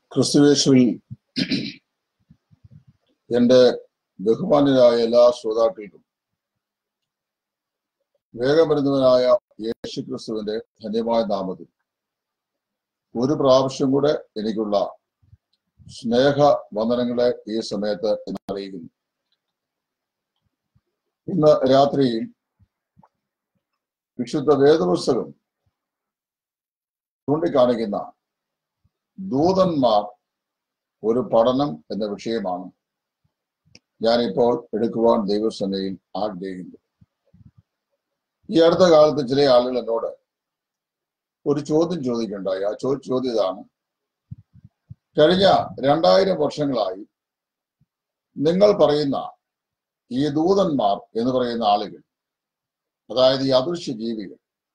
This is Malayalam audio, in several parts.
ക്രിസ്തുവേശുവിൽ എൻ്റെ ബഹുമാന്യരായ എല്ലാ ശ്രോതാക്കൾക്കും വേഗം വരുന്നവനായ യേശു ക്രിസ്തുവിന്റെ ധന്യമായ നാമത്തിൽ ഒരു പ്രാവശ്യം കൂടെ എനിക്കുള്ള സ്നേഹ വന്ദനങ്ങളെ ഈ സമയത്ത് ഞാൻ അറിയിക്കുന്നു ഇന്ന് രാത്രിയിൽ വിശുദ്ധ വേദപുസ്തകം ചൂണ്ടിക്കാണിക്കുന്ന ദൂതന്മാർ ഒരു പഠനം എന്ന വിഷയമാണ് ഞാനിപ്പോൾ എടുക്കുവാൻ ദൈവസേനയിൽ ആഗ്രഹിക്കുന്നു ഈ അടുത്ത കാലത്ത് ചില ആളുകൾ എന്നോട് ഒരു ചോദ്യം ചോദിക്കുകയുണ്ടായി ആ ചോ ചോദ്യം ഇതാണ് കഴിഞ്ഞ രണ്ടായിരം വർഷങ്ങളായി നിങ്ങൾ പറയുന്ന ഈ ദൂതന്മാർ എന്ന് പറയുന്ന ആളുകൾ അതായത് ഈ അദൃശ്യ ജീവികൾ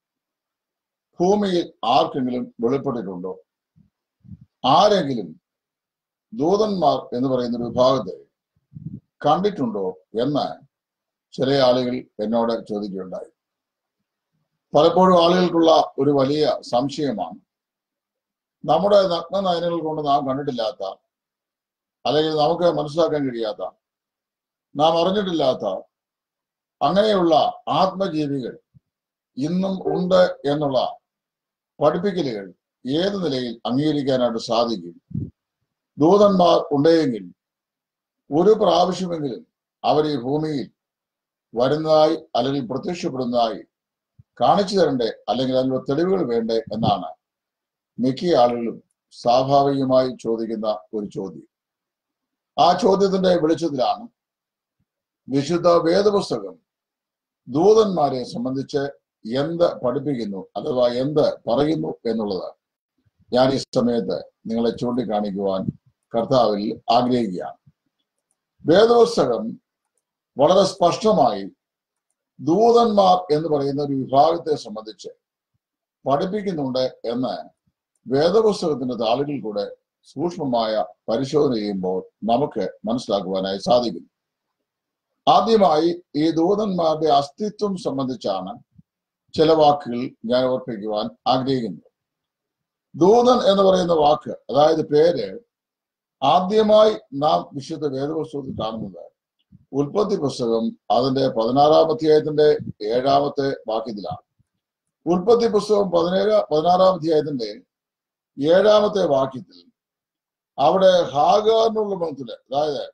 ഭൂമിയിൽ ആർക്കെങ്കിലും വെളിപ്പെട്ടിട്ടുണ്ടോ ആരെങ്കിലും ദൂതന്മാർ എന്ന് പറയുന്ന ഒരു വിഭാഗത്തെ കണ്ടിട്ടുണ്ടോ എന്ന് ചില ആളുകൾ എന്നോട് ചോദിക്കുകയുണ്ടായി പലപ്പോഴും ആളുകൾക്കുള്ള ഒരു വലിയ സംശയമാണ് നമ്മുടെ നഗ്ന നയനങ്ങൾ കൊണ്ട് നാം കണ്ടിട്ടില്ലാത്ത അല്ലെങ്കിൽ നമുക്ക് മനസ്സിലാക്കാൻ കഴിയാത്ത നാം അറിഞ്ഞിട്ടില്ലാത്ത അങ്ങനെയുള്ള ആത്മജീവികൾ ഇന്നും ഉണ്ട് എന്നുള്ള പഠിപ്പിക്കലുകൾ ഏത് നിലയിൽ അംഗീകരിക്കാനായിട്ട് സാധിക്കും ദൂതന്മാർ ഉണ്ടെങ്കിൽ ഒരു പ്രാവശ്യമെങ്കിലും അവർ ഈ ഭൂമിയിൽ വരുന്നതായി അല്ലെങ്കിൽ പ്രത്യക്ഷപ്പെടുന്നതായി കാണിച്ചു തരണ്ടേ അല്ലെങ്കിൽ അതിനുള്ള തെളിവുകൾ വേണ്ടേ എന്നാണ് മിക്ക ആളുകളും സ്വാഭാവികമായി ചോദിക്കുന്ന ഒരു ചോദ്യം ആ ചോദ്യത്തിന്റെ വെളിച്ചത്തിലാണ് വിശുദ്ധ വേദപുസ്തകം ദൂതന്മാരെ സംബന്ധിച്ച് എന്ത് പഠിപ്പിക്കുന്നു അഥവാ എന്ത് പറയുന്നു എന്നുള്ളത് ഞാൻ ഈ സമയത്ത് നിങ്ങളെ ചൂണ്ടിക്കാണിക്കുവാൻ കർത്താവിൽ ആഗ്രഹിക്കുകയാണ് വേദപുസ്തകം വളരെ സ്പഷ്ടമായി ദൂതന്മാർ എന്ന് പറയുന്ന ഒരു വിഭാഗത്തെ സംബന്ധിച്ച് പഠിപ്പിക്കുന്നുണ്ട് എന്ന് വേദപുസ്തകത്തിന്റെ താളുകളിൽ കൂടെ സൂക്ഷ്മമായ പരിശോധന ചെയ്യുമ്പോൾ നമുക്ക് മനസ്സിലാക്കുവാനായി സാധിക്കുന്നു ആദ്യമായി ഈ ദൂതന്മാരുടെ അസ്തിത്വം സംബന്ധിച്ചാണ് ചില വാക്കുകൾ ഞാൻ ഓർപ്പിക്കുവാൻ ആഗ്രഹിക്കുന്നത് ദൂതൻ എന്ന് പറയുന്ന വാക്ക് അതായത് പേര് ആദ്യമായി നാം വിശുദ്ധ വേദപുസ്തകത്തിൽ കാണുന്നത് ഉൽപ്പത്തി പുസ്തകം അതിന്റെ പതിനാറാം അധ്യായത്തിന്റെ ഏഴാമത്തെ വാക്യത്തിലാണ് ഉൽപ്പത്തി പുസ്തകം പതിനേഴ് പതിനാറാം അധ്യായത്തിന്റെ ഏഴാമത്തെ വാക്യത്തിൽ അവിടെ ഹാഗാറിനുള്ള ബന്ധത്തില് അതായത്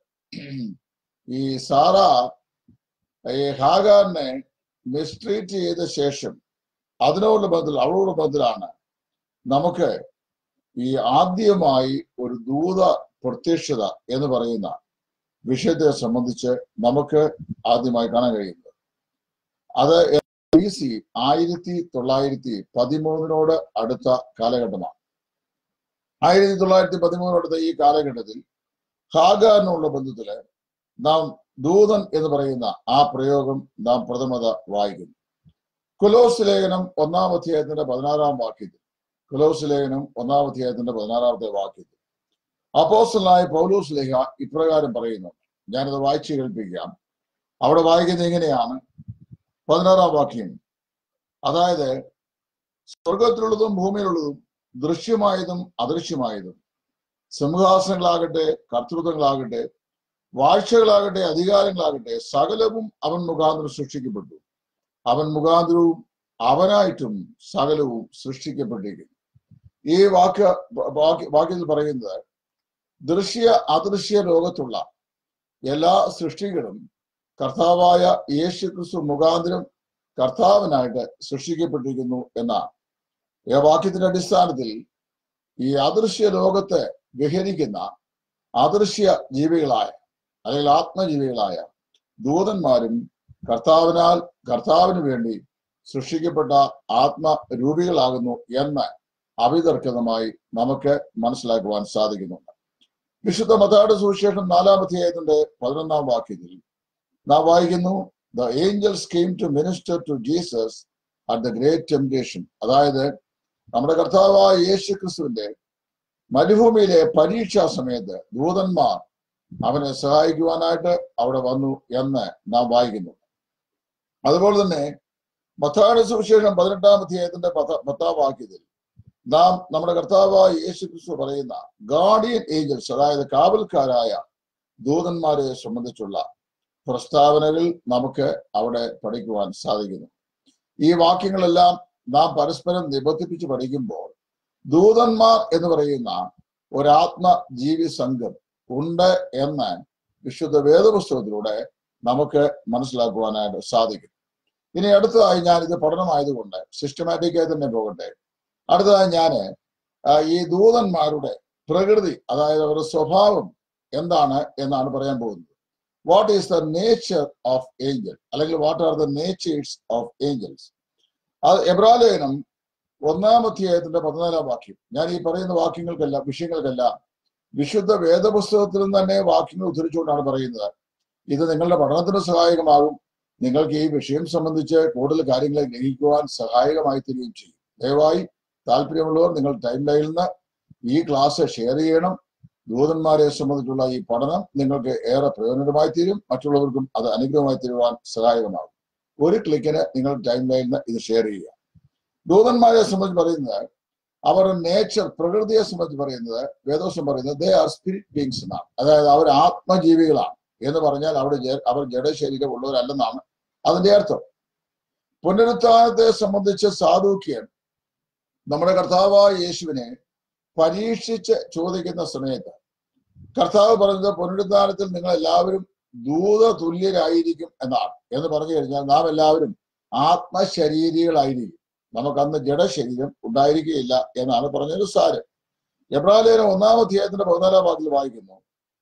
ഈ സാറ ഈ ഹാഗാറിനെ മിസ്ട്രീറ്റ് ചെയ്ത ശേഷം അതിനോടുള്ള ബന്ധത്തിൽ അവളോട് ബന്ധത്തിലാണ് നമുക്ക് ഈ ആദ്യമായി ഒരു ദൂത പ്രത്യക്ഷത എന്ന് പറയുന്ന വിഷയത്തെ സംബന്ധിച്ച് നമുക്ക് ആദ്യമായി കാണാൻ കഴിയുന്നത് അത് ബി സി ആയിരത്തി തൊള്ളായിരത്തി പതിമൂന്നിനോട് അടുത്ത കാലഘട്ടമാണ് ആയിരത്തി തൊള്ളായിരത്തി പതിമൂന്നിനടുത്ത ഈ കാലഘട്ടത്തിൽ ഹാഗാറിനുള്ള ബന്ധത്തില് നാം ദൂതൻ എന്ന് പറയുന്ന ആ പ്രയോഗം നാം പ്രഥമത വായിക്കുന്നു കുലോസ് ലേഖനം ഒന്നാം അധ്യായത്തിന്റെ പതിനാറാം വാക്യത്തിൽ കുലോസ് ലേഖനം ഒന്നാം അധ്യായത്തിന്റെ പതിനാറാമത്തെ വാക്യത്തിൽ അപ്പോസ്റ്റലായ പൗലോസ് ലേഖ ഇപ്രകാരം പറയുന്നു ഞാനത് വായിച്ചു കേൾപ്പിക്കാം അവിടെ വായിക്കുന്നത് ഇങ്ങനെയാണ് പതിനാറാം വാക്യം അതായത് സ്വർഗത്തിലുള്ളതും ഭൂമിയിലുള്ളതും ദൃശ്യമായതും അദൃശ്യമായതും സിംഹാസനങ്ങളാകട്ടെ കർത്തൃത്വങ്ങളാകട്ടെ വാഴ്ചകളാകട്ടെ അധികാരങ്ങളാകട്ടെ സകലവും അവൻ മുഖാന്തരം സൃഷ്ടിക്കപ്പെട്ടു അവൻ മുഖാന്തരവും അവനായിട്ടും സകലവും സൃഷ്ടിക്കപ്പെട്ടിരിക്കുന്നു ഈ വാക്യ വാക്യത്തിൽ പറയുന്നത് ദൃശ്യ അദൃശ്യ ലോകത്തുള്ള എല്ലാ സൃഷ്ടികളും കർത്താവായ യേശു ക്രിസ്തു മുഖാന്തരം കർത്താവിനായിട്ട് സൃഷ്ടിക്കപ്പെട്ടിരിക്കുന്നു എന്നാണ് ഈ വാക്യത്തിന്റെ അടിസ്ഥാനത്തിൽ ഈ അദൃശ്യ ലോകത്തെ വിഹരിക്കുന്ന അദൃശ്യ ജീവികളായ അല്ലെങ്കിൽ ആത്മജീവികളായ ദൂതന്മാരും കർത്താവിനാൽ കർത്താവിന് വേണ്ടി സൃഷ്ടിക്കപ്പെട്ട ആത്മരൂപികളാകുന്നു എന്ന് അവിതർക്കിതമായി നമുക്ക് മനസ്സിലാക്കുവാൻ സാധിക്കുന്നുണ്ട് വിശുദ്ധ മതാട് സുവിശേഷം നാലാം അധ്യായത്തിന്റെ പതിനൊന്നാം വാക്യത്തിൽ നാം വായിക്കുന്നു the angels came to minister to Jesus at the great temptation അതായത് നമ്മുടെ കർത്താവായ യേശു ക്രിസ്തുവിന്റെ മരുഭൂമിയിലെ പരീക്ഷാ സമയത്ത് ദൂതന്മാർ അവനെ സഹായിക്കുവാനായിട്ട് അവിടെ വന്നു എന്ന് നാം വായിക്കുന്നു അതുപോലെ തന്നെ മത്താട് സുവിശേഷം പതിനെട്ടാം അധ്യായത്തിന്റെ പത്ത പത്താം വാക്യത്തിൽ നാം നമ്മുടെ കർത്താവായ യേശു ക്രിസ്തു പറയുന്ന ഗാർഡിയൻ ഏഞ്ചൽസ് അതായത് കാവൽക്കാരായ ദൂതന്മാരെ സംബന്ധിച്ചുള്ള പ്രസ്താവനകൾ നമുക്ക് അവിടെ പഠിക്കുവാൻ സാധിക്കുന്നു ഈ വാക്യങ്ങളെല്ലാം നാം പരസ്പരം നിബന്ധിപ്പിച്ച് പഠിക്കുമ്പോൾ ദൂതന്മാർ എന്ന് പറയുന്ന ഒരാത്മ ജീവി സംഘം ഉണ്ട് എന്ന് വിശുദ്ധ വേദപുസ്തകത്തിലൂടെ നമുക്ക് മനസ്സിലാക്കുവാനായിട്ട് സാധിക്കും ഇനി അടുത്തതായി ഞാൻ ഇത് പഠനമായതുകൊണ്ട് സിസ്റ്റമാറ്റിക്കായി തന്നെ പോകട്ടെ അടുത്തതായി ഞാൻ ഈ ദൂതന്മാരുടെ പ്രകൃതി അതായത് അവരുടെ സ്വഭാവം എന്താണ് എന്നാണ് പറയാൻ പോകുന്നത് what is the nature of angel അല്ലെങ്കിൽ what are the natures of angels അത് എബ്രാലേഖനം ഒന്നാം അധ്യായത്തിന്റെ പതിനാലാം വാക്യം ഞാൻ ഈ പറയുന്ന വാക്യങ്ങൾക്കെല്ലാം വിഷയങ്ങൾക്കെല്ലാം വിശുദ്ധ വേദപുസ്തകത്തിൽ നിന്ന് തന്നെ വാക്യങ്ങൾ ഉദ്ധരിച്ചുകൊണ്ടാണ് പറയുന്നത് ഇത് നിങ്ങളുടെ പഠനത്തിന് സഹായകമാകും നിങ്ങൾക്ക് ഈ വിഷയം സംബന്ധിച്ച് കൂടുതൽ കാര്യങ്ങളെ ഗ്രഹിക്കുവാൻ സഹായകമായി തീരുകയും ചെയ്യും ദയവായി താല്പര്യമുള്ളവർ നിങ്ങൾ ടൈം ലൈനിൽ നിന്ന് ഈ ക്ലാസ് ഷെയർ ചെയ്യണം ദൂതന്മാരെ സംബന്ധിച്ചുള്ള ഈ പഠനം നിങ്ങൾക്ക് ഏറെ പ്രയോജനകരമായി തീരും മറ്റുള്ളവർക്കും അത് അനുഗ്രഹമായി തീരുവാൻ സഹായകമാകും ഒരു ക്ലിക്കിന് നിങ്ങൾ ടൈം ലൈനിൽ നിന്ന് ഇത് ഷെയർ ചെയ്യുക ദൂതന്മാരെ സംബന്ധിച്ച് പറയുന്നത് അവരുടെ നേച്ചർ പ്രകൃതിയെ സംബന്ധിച്ച് പറയുന്നത് വേദോസം പറയുന്നത് ദേ ആർ സ്പിരിറ്റ് ബീങ്സ് എന്നാണ് അതായത് അവർ ആത്മജീവികളാണ് എന്ന് പറഞ്ഞാൽ അവിടെ അവർ ജഡശരീരം ഉള്ളവരല്ലെന്നാണ് അതിന്റെ അർത്ഥം പുനരുത്ഥാനത്തെ സംബന്ധിച്ച് സാധൂക്യൻ നമ്മുടെ കർത്താവായ യേശുവിനെ പരീക്ഷിച്ച് ചോദിക്കുന്ന സമയത്ത് കർത്താവ് പറഞ്ഞത് പുനരുദ്ധാനത്തിൽ നിങ്ങൾ എല്ലാവരും ദൂത തുല്യരായിരിക്കും എന്നാണ് എന്ന് പറഞ്ഞു കഴിഞ്ഞാൽ നാം എല്ലാവരും ആത്മശരീരികളായിരിക്കും നമുക്ക് അന്ന് ജഡശരീരം ഉണ്ടായിരിക്കുകയില്ല എന്നാണ് പറഞ്ഞൊരു സാരം എബ്രാലേന ഒന്നാം അധ്യായത്തിന്റെ പതിനാലാം വാക്കിൽ വായിക്കുന്നു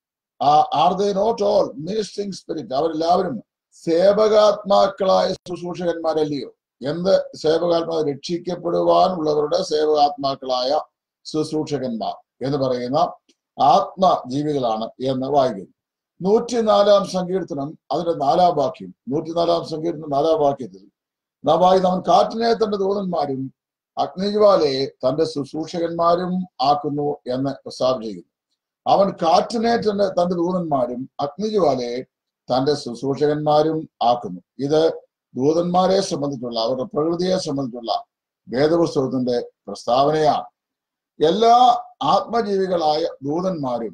are they not all ministering spirit അവരെല്ലാവരും സേവകാത്മാക്കളായ ശുശ്രൂഷകന്മാരല്ലയോ എന്ത് സേവകാത്മാ രക്ഷിക്കപ്പെടുവാനുള്ളവരുടെ സേവകാത്മാക്കളായ ശുശ്രൂഷകന്മാർ എന്ന് പറയുന്ന ആത്മജീവികളാണ് എന്ന് വായിക്കുന്നു നൂറ്റിനാലാം സങ്കീർത്തനം അതിന്റെ നാലാം വാക്യം നൂറ്റിനാലാം സങ്കീർത്തനം നാലാം വാക്യത്തിൽ നാം വായിക്കുന്ന അവൻ കാറ്റിനെ തന്റെ ദൂതന്മാരും അഗ്നിജ്വാലയെ തന്റെ ശുശ്രൂഷകന്മാരും ആക്കുന്നു എന്ന് പ്രസ്താവിച്ചിരിക്കുന്നു അവൻ കാറ്റിനെ തന്റെ തന്റെ ദൂതന്മാരും അഗ്നിജ്വാലയെ തന്റെ ശുശ്രൂഷകന്മാരും ആക്കുന്നു ഇത് ദൂതന്മാരെ സംബന്ധിച്ചുള്ള അവരുടെ പ്രകൃതിയെ സംബന്ധിച്ചുള്ള വേദപുസ്തകത്തിന്റെ പ്രസ്താവനയാണ് എല്ലാ ആത്മജീവികളായ ദൂതന്മാരും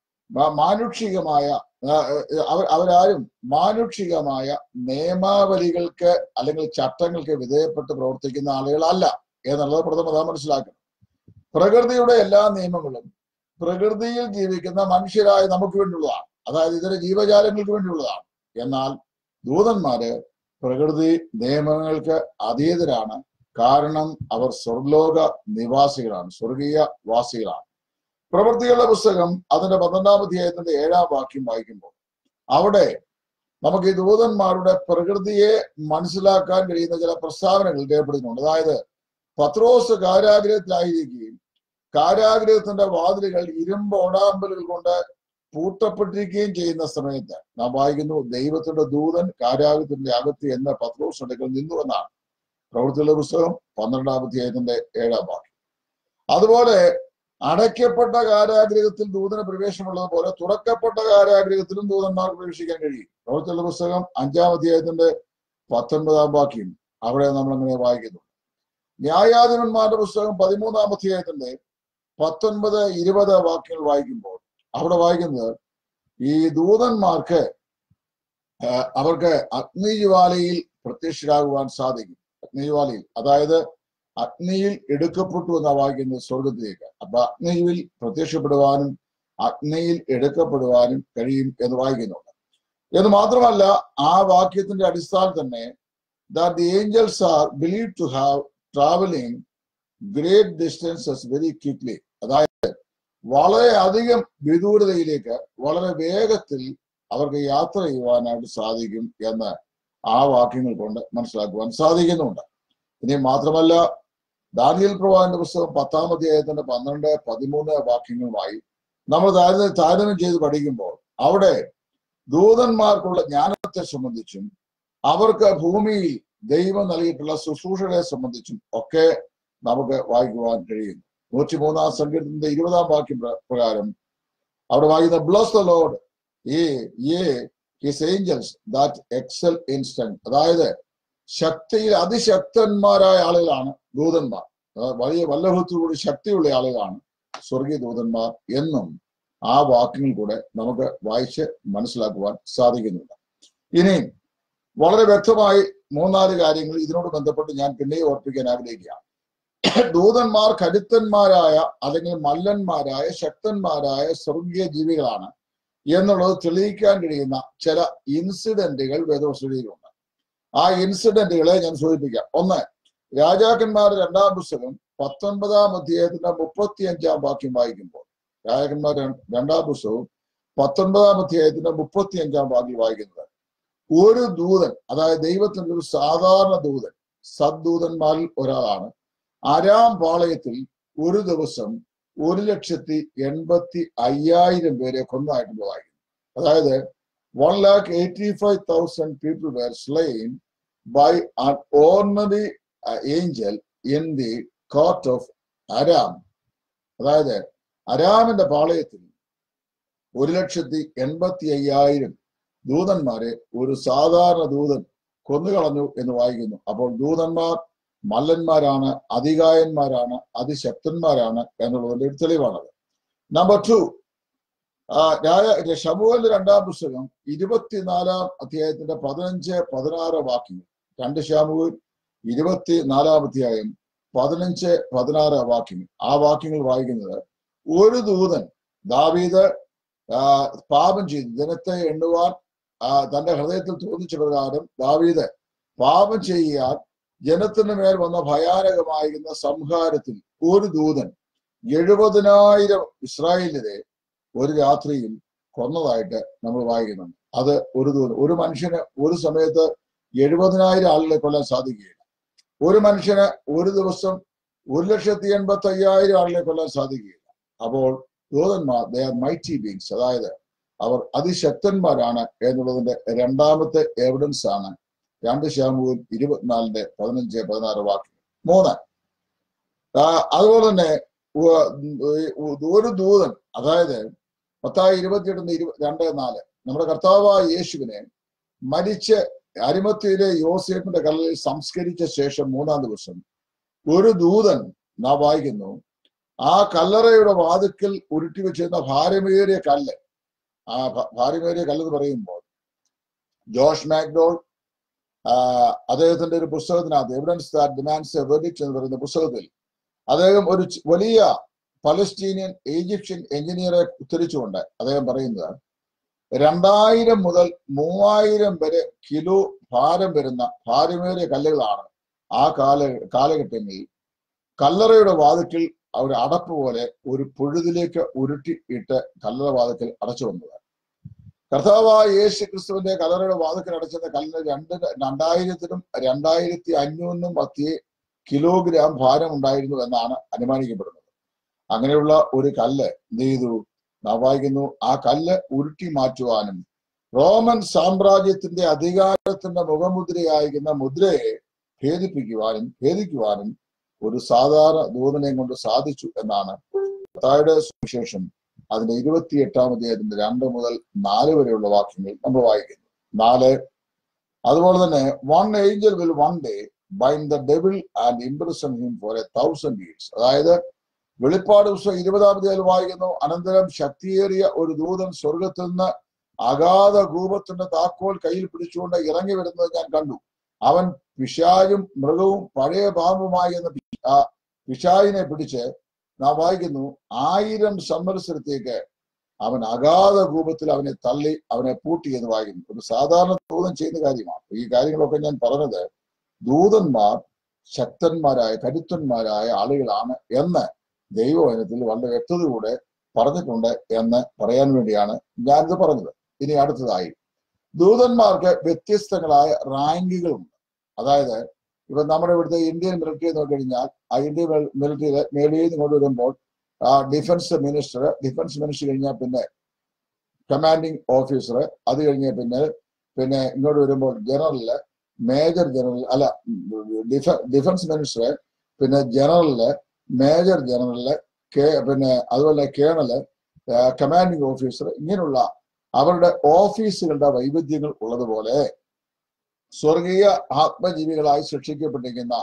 മാനുഷികമായ അവർ അവരാരും മാനുഷികമായ നിയമാവലികൾക്ക് അല്ലെങ്കിൽ ചട്ടങ്ങൾക്ക് വിധേയപ്പെട്ട് പ്രവർത്തിക്കുന്ന ആളുകളല്ല എന്നുള്ളത് പ്രഥമത മനസ്സിലാക്കണം പ്രകൃതിയുടെ എല്ലാ നിയമങ്ങളും പ്രകൃതിയിൽ ജീവിക്കുന്ന മനുഷ്യരായ നമുക്ക് വേണ്ടിയുള്ളതാണ് അതായത് ഇതര ജീവജാലങ്ങൾക്ക് വേണ്ടിയുള്ളതാണ് എന്നാൽ ദൂതന്മാര് പ്രകൃതി നിയമങ്ങൾക്ക് അതീതരാണ് കാരണം അവർ സ്വർലോക നിവാസികളാണ് സ്വർഗീയ വാസികളാണ് പ്രവൃത്തികളുടെ പുസ്തകം അതിന്റെ പന്ത്രണ്ടാം അധ്യായത്തിന്റെ ഏഴാം വാക്യം വായിക്കുമ്പോൾ അവിടെ നമുക്ക് ഈ ദൂതന്മാരുടെ പ്രകൃതിയെ മനസ്സിലാക്കാൻ കഴിയുന്ന ചില പ്രസ്താവനകൾ രേഖപ്പെടുത്തുന്നുണ്ട് അതായത് പത്രോസ് കാരാഗ്രഹത്തിലായിരിക്കുകയും കാരാഗ്രഹത്തിന്റെ വാതിലുകൾ ഇരുമ്പ് ഓടാമ്പലുകൾ കൊണ്ട് പൂട്ടപ്പെട്ടിരിക്കുകയും ചെയ്യുന്ന സമയത്ത് നാം വായിക്കുന്നു ദൈവത്തിന്റെ ദൂതൻ കാരാഗ്രഹത്തിന്റെ അകത്ത് എന്ന പത്രോസ് അടുക്കൽ നിന്നു എന്നാണ് പ്രവൃത്തികളുടെ പുസ്തകം പന്ത്രണ്ടാം അധ്യായത്തിന്റെ ഏഴാം വാക്യം അതുപോലെ അടയ്ക്കപ്പെട്ട കാരാഗ്രഹത്തിൽ ദൂതന പ്രവേശനമുള്ളത് പോലെ തുറക്കപ്പെട്ട കാരാഗ്രഹത്തിലും ദൂതന്മാർക്ക് പ്രവേശിക്കാൻ കഴിയും പ്രവൃത്തികളുടെ പുസ്തകം അഞ്ചാം അധ്യായത്തിന്റെ പത്തൊൻപതാം വാക്യം അവിടെ നമ്മൾ അങ്ങനെ വായിക്കുന്നു ന്യായാധിപന്മാരുടെ പുസ്തകം പതിമൂന്നാം അധ്യായത്തിന്റെ പത്തൊൻപത് ഇരുപത് വാക്യങ്ങൾ വായിക്കുമ്പോൾ അവിടെ വായിക്കുന്നത് ഈ ദൂതന്മാർക്ക് അവർക്ക് അഗ്നിജ്വാലയിൽ പ്രത്യക്ഷരാകുവാൻ സാധിക്കും അഗ്നിജ്വാലയിൽ അതായത് അഗ്നിയിൽ എടുക്കപ്പെട്ടു എന്ന വായിക്കുന്നത് സ്വർഗത്തിലേക്ക് അപ്പൊ അഗ്നിയിൽ പ്രത്യക്ഷപ്പെടുവാനും അഗ്നിയിൽ എടുക്കപ്പെടുവാനും കഴിയും എന്ന് വായിക്കുന്നുണ്ട് എന്ന് മാത്രമല്ല ആ വാക്യത്തിന്റെ അടിസ്ഥാനം തന്നെ that the angels are believe to have travelling great distances very quickly അതായത് വളരെ അധികം വിദൂരതയിലേക്ക് വളരെ വേഗത്തിൽ അവർക്ക് യാത്ര ചെയ്യുവാനായിട്ട് സാധിക്കും എന്ന് ആ വാക്യങ്ങൾ കൊണ്ട് മനസ്സിലാക്കുവാൻ സാധിക്കുന്നുണ്ട് ഇനി മാത്രമല്ല ദാനിയൽ പ്രവാഹിന്റെ പുസ്തകം പത്താം അധ്യായത്തിന്റെ പന്ത്രണ്ട് പതിമൂന്ന് വാക്യങ്ങളുമായി നമ്മൾ താരതമ്യം താരതമ്യം ചെയ്ത് പഠിക്കുമ്പോൾ അവിടെ ദൂതന്മാർക്കുള്ള ജ്ഞാനത്തെ സംബന്ധിച്ചും അവർക്ക് ഭൂമിയിൽ ദൈവം നൽകിയിട്ടുള്ള ശുശ്രൂഷകളെ സംബന്ധിച്ചും ഒക്കെ നമുക്ക് വായിക്കുവാൻ കഴിയും നൂറ്റി മൂന്നാം സങ്കീർത്തത്തിന്റെ ഇരുപതാം വാക്യം പ്രകാരം അവിടെ വായിക്കുന്ന bless the lord uh uh his angels that excel in strength അതായത് ശക്തിയിൽ അതിശക്തന്മാരായ ആളുകളാണ് ദൂതന്മാർ ആ, വലിയ വല്ലഭത്തോടുകൂടി ശക്തിയുള്ള ആളുകളാണ് സ്വർഗീയ ദൂതന്മാർ എന്നും ആ വാക്യങ്ങൾ കൂടെ നമുക്ക് വായിച്ച് മനസ്സിലാക്കുവാൻ സാധിക്കുന്നുണ്ട് ഇനി വളരെ വ്യക്തമായി മൂന്നാല് കാര്യങ്ങൾ ഇതിനോട് ബന്ധപ്പെട്ട് ഞാൻ പിന്നെയും ഓർപ്പിക്കാൻ ആഗ്രഹിക്കുകയാണ് ദൂതന്മാർ കരുത്തന്മാരായ അല്ലെങ്കിൽ മല്ലന്മാരായ ശക്തന്മാരായ സ്വർഗീയ ജീവികളാണ് എന്നുള്ളത് തെളിയിക്കാൻ കഴിയുന്ന ചില ഇൻസിഡന്റുകൾ വേദവസ്തുതിയിലുണ്ട് ആ ഇൻസിഡന്റുകളെ ഞാൻ സൂചിപ്പിക്കാം ഒന്ന് രാജാക്കന്മാരുടെ രണ്ടാം പുസ്തകം പത്തൊൻപതാം അധ്യായത്തിന്റെ മുപ്പത്തി അഞ്ചാം വാക്യം വായിക്കുമ്പോൾ രാജാക്കന്മാർ ര- രണ്ടാം പുസ്തകവും പത്തൊൻപതാം അധ്യായത്തിന്റെ മുപ്പത്തി അഞ്ചാം വാക്യം വായിക്കുന്നത് ഒരു ദൂതൻ അതായത് ദൈവത്തിന്റെ ഒരു സാധാരണ ദൂതൻ സദ്ദൂതന്മാരിൽ ഒരാളാണ് അരാം പാളയത്തിൽ ഒരു ദിവസം ഒരു ലക്ഷത്തി എൺപത്തി അയ്യായിരം പേരെ കൊന്നതായിട്ട് വായിക്കുന്നു അതായത് one lakh eighty five thousand people were slain by an ordinary uh, angel in the court of Aram അതായത് അരാമിന്റെ പാളയത്തിൽ ഒരു ലക്ഷത്തി എൺപത്തി അയ്യായിരം ദൂതന്മാരെ ഒരു സാധാരണ ദൂതൻ കൊന്നുകളഞ്ഞു എന്ന് വായിക്കുന്നു അപ്പോൾ ദൂതന്മാർ മല്ലന്മാരാണ് അതികായന്മാരാണ് അതിശക്തന്മാരാണ് എന്നുള്ളതിന്റെ ഒരു തെളിവാണത് നമ്പർ ടു രാജ ഷമുവലിന്റെ രണ്ടാം പുസ്തകം ഇരുപത്തിനാലാം അധ്യായത്തിന്റെ പതിനഞ്ച് പതിനാറ് വാക്യങ്ങൾ രണ്ട് ഷാമുവിൽ ഇരുപത്തിനാലാം അധ്യായം പതിനഞ്ച് പതിനാറ് വാക്യങ്ങൾ ആ വാക്യങ്ങൾ വായിക്കുന്നത് ഒരു ദൂതൻ ദാവീദ് ആ, പാപം ചെയ്തു ജനത്തെ എണ്ണുവാൻ ആ, തന്റെ ഹൃദയത്തിൽ തോന്നിച്ച പ്രകാരം ദാവീദ് പാപം ചെയ്യാൻ ജനത്തിന് മേൽ വന്ന ഭയാനകമായിരുന്ന സംഹാരത്തിൽ ഒരു ദൂതൻ എഴുപതിനായിരം ഇസ്രായേലിനെ ഒരു രാത്രിയിൽ കൊന്നതായിട്ട് നമ്മൾ വായിക്കുന്നുണ്ട് അത് ഒരു ദൂതൻ ഒരു മനുഷ്യന് ഒരു സമയത്ത് എഴുപതിനായിരം ആളുകളെ കൊല്ലാൻ സാധിക്കുകയില്ല ഒരു മനുഷ്യന് ഒരു ദിവസം ഒരു ലക്ഷത്തി എൺപത്തി അയ്യായിരം ആളുകളെ കൊല്ലാൻ സാധിക്കുകയില്ല അപ്പോൾ ദൂതന്മാർ ദേ ആർ മൈറ്റി ബീങ്സ് അതായത് അവർ അതിശക്തന്മാരാണ് എന്നുള്ളതിന്റെ രണ്ടാമത്തെ എവിഡൻസ് ആണ് രണ്ട് ശാമുവിൽ ഇരുപത്തിനാലിന്റെ പതിനഞ്ച് പതിനാറ് വാക്യങ്ങൾ മൂന്ന് ആ, അതുപോലെ തന്നെ ഉ- ഉ- ഒരു ദൂതൻ അതായത് പത്തായി ഇരുപത്തിയെട്ടിന് ഇരു രണ്ട് നാല് നമ്മുടെ കർത്താവായ യേശുവിനെ മരിച്ച് അരിമത്തിയിലെ യോസേഫിന്റെ കല്ലിൽ സംസ്കരിച്ച ശേഷം മൂന്നാം ദിവസം ഒരു ദൂതൻ നാം വായിക്കുന്നു ആ കല്ലറയുടെ വാതുക്കൽ ഉരുട്ടി വെച്ചിരുന്ന ഭാരമേറിയ കല്ല് ആ ഭ- ഭാരമേറിയ കല്ലെന്ന് പറയുമ്പോൾ ജോഷ് മാക്ഡോൾ ആ, അദ്ദേഹത്തിന്റെ ഒരു പുസ്തകത്തിനകത്ത് evidence that demands a verdict എന്ന് പറയുന്ന പുസ്തകത്തിൽ അദ്ദേഹം ഒരു ച്- വലിയ പലസ്തീനിയൻ ഈജിപ്ഷ്യൻ എഞ്ചിനീയറെ ഉദ്ധരിച്ചുകൊണ്ട് അദ്ദേഹം പറയുന്നത് രണ്ടായിരം മുതൽ മൂവായിരം വരെ കിലോ ഭാരം വരുന്ന ഭാരമേറിയ കല്ലുകളാണ് ആ കാല കാലഘട്ടങ്ങളിൽ കല്ലറയുടെ വാതിക്കൽ അവർ അടപ്പ് പോലെ ഒരു പുഴുതിലേക്ക് ഉരുട്ടി ഇട്ട് കല്ലറ വാതിക്കൽ അടച്ചു വന്നത് കർത്താവായ യേശു ക്രിസ്തുവിന്റെ കല്ലറയുടെ വാതിക്കൽ അടച്ചിരുന്ന കല്ലിന് രണ്ട് രണ്ടായിരത്തിനും രണ്ടായിരത്തി അഞ്ഞൂറിനും മധ്യേ കിലോഗ്രാം ഭാരം ഉണ്ടായിരുന്നു എന്നാണ് അനുമാനിക്കപ്പെടുന്നത് അങ്ങനെയുള്ള ഒരു കല്ല് എന്ത് ചെയ്തു നാം വായിക്കുന്നു ആ കല്ല് ഉരുട്ടി മാറ്റുവാനും റോമൻ സാമ്രാജ്യത്തിന്റെ അധികാരത്തിന്റെ മുഖമുദ്രയായിരിക്കുന്ന മുദ്രയെ ഭേദിപ്പിക്കുവാനും ഭേദിക്കുവാനും ഒരു സാധാരണ ദൂതനെ കൊണ്ട് സാധിച്ചു എന്നാണ് തായുടെ സുവിശേഷം അതിന്റെ ഇരുപത്തിയെട്ടാം അധ്യായത്തിന്റെ രണ്ട് മുതൽ നാല് വരെയുള്ള വാക്യങ്ങൾ നമ്മൾ വായിക്കുന്നു നാല് അതുപോലെ തന്നെ one angel will one day bind the devil and imprison him for a thousand years അതായത് വെളിപ്പാട് പുസ്തകം ഇരുപതാം അധ്യായം വായിക്കുന്നു അനന്തരം ശക്തിയേറിയ ഒരു ദൂതൻ സ്വർഗത്തിൽ നിന്ന് അഗാധ കൂപത്തിന്റെ താക്കോൽ കയ്യിൽ പിടിച്ചുകൊണ്ട് ഇറങ്ങി വരുന്നത് ഞാൻ കണ്ടു അവൻ പിശാചും മൃഗവും പഴയ പാമ്പുമായി എന്ന പി- ആ പിശാചിനെ പിടിച്ച് നാം വായിക്കുന്നു ആയിരം സംവത്സരത്തേക്ക് അവൻ അഗാധ കൂപത്തിൽ അവനെ തള്ളി അവനെ പൂട്ടി എന്ന് വായിക്കുന്നു ഒരു സാധാരണ ദൂതൻ ചെയ്യുന്ന കാര്യമാണ് ഈ കാര്യങ്ങളൊക്കെ ഞാൻ പറഞ്ഞത് ദൂതന്മാർ ശക്തന്മാരായ കരുത്തന്മാരായ ആളുകളാണ് എന്ന് ദൈവവചനത്തിൽ വളരെ വ്യക്തതയോടെ പറഞ്ഞിട്ടുണ്ട് എന്ന് പറയാൻ വേണ്ടിയാണ് ഞാനിത് പറഞ്ഞത് ഇനി അടുത്തതായി ദൂതന്മാർക്ക് വ്യത്യസ്തങ്ങളായ റാങ്കുകളുണ്ട് അതായത് ഇപ്പൊ നമ്മുടെ ഇവിടുത്തെ ഇന്ത്യൻ മിലിറ്ററി നോക്കിക്കഴിഞ്ഞാൽ ആ ഇന്ത്യൻ മിലിറ്ററിയിലെ മേളിയിൽ നിന്ന് ഇങ്ങോട്ട് വരുമ്പോൾ ആ ഡിഫൻസ് മിനിസ്റ്റർ ഡിഫൻസ് മിനിസ്റ്റർ കഴിഞ്ഞാൽ പിന്നെ കമാൻഡിങ് ഓഫീസർ അത് കഴിഞ്ഞ പിന്നെ പിന്നെ ഇങ്ങോട്ട് വരുമ്പോൾ ജനറലില് മേജർ ജനറൽ അല്ല ഡിഫ ഡിഫൻസ് മിനിസ്റ്റർ പിന്നെ ജനറലില് മേജർ ജനറലില് കേ പിന്നെ അതുപോലെ കേണല് കമാൻഡിങ് ഓഫീസർ ഇങ്ങനെയുള്ള അവരുടെ ഓഫീസുകളുടെ വൈവിധ്യങ്ങൾ ഉള്ളതുപോലെ സ്വർഗീയ ആത്മജീവികളായി ശിക്ഷിക്കപ്പെട്ടിരിക്കുന്ന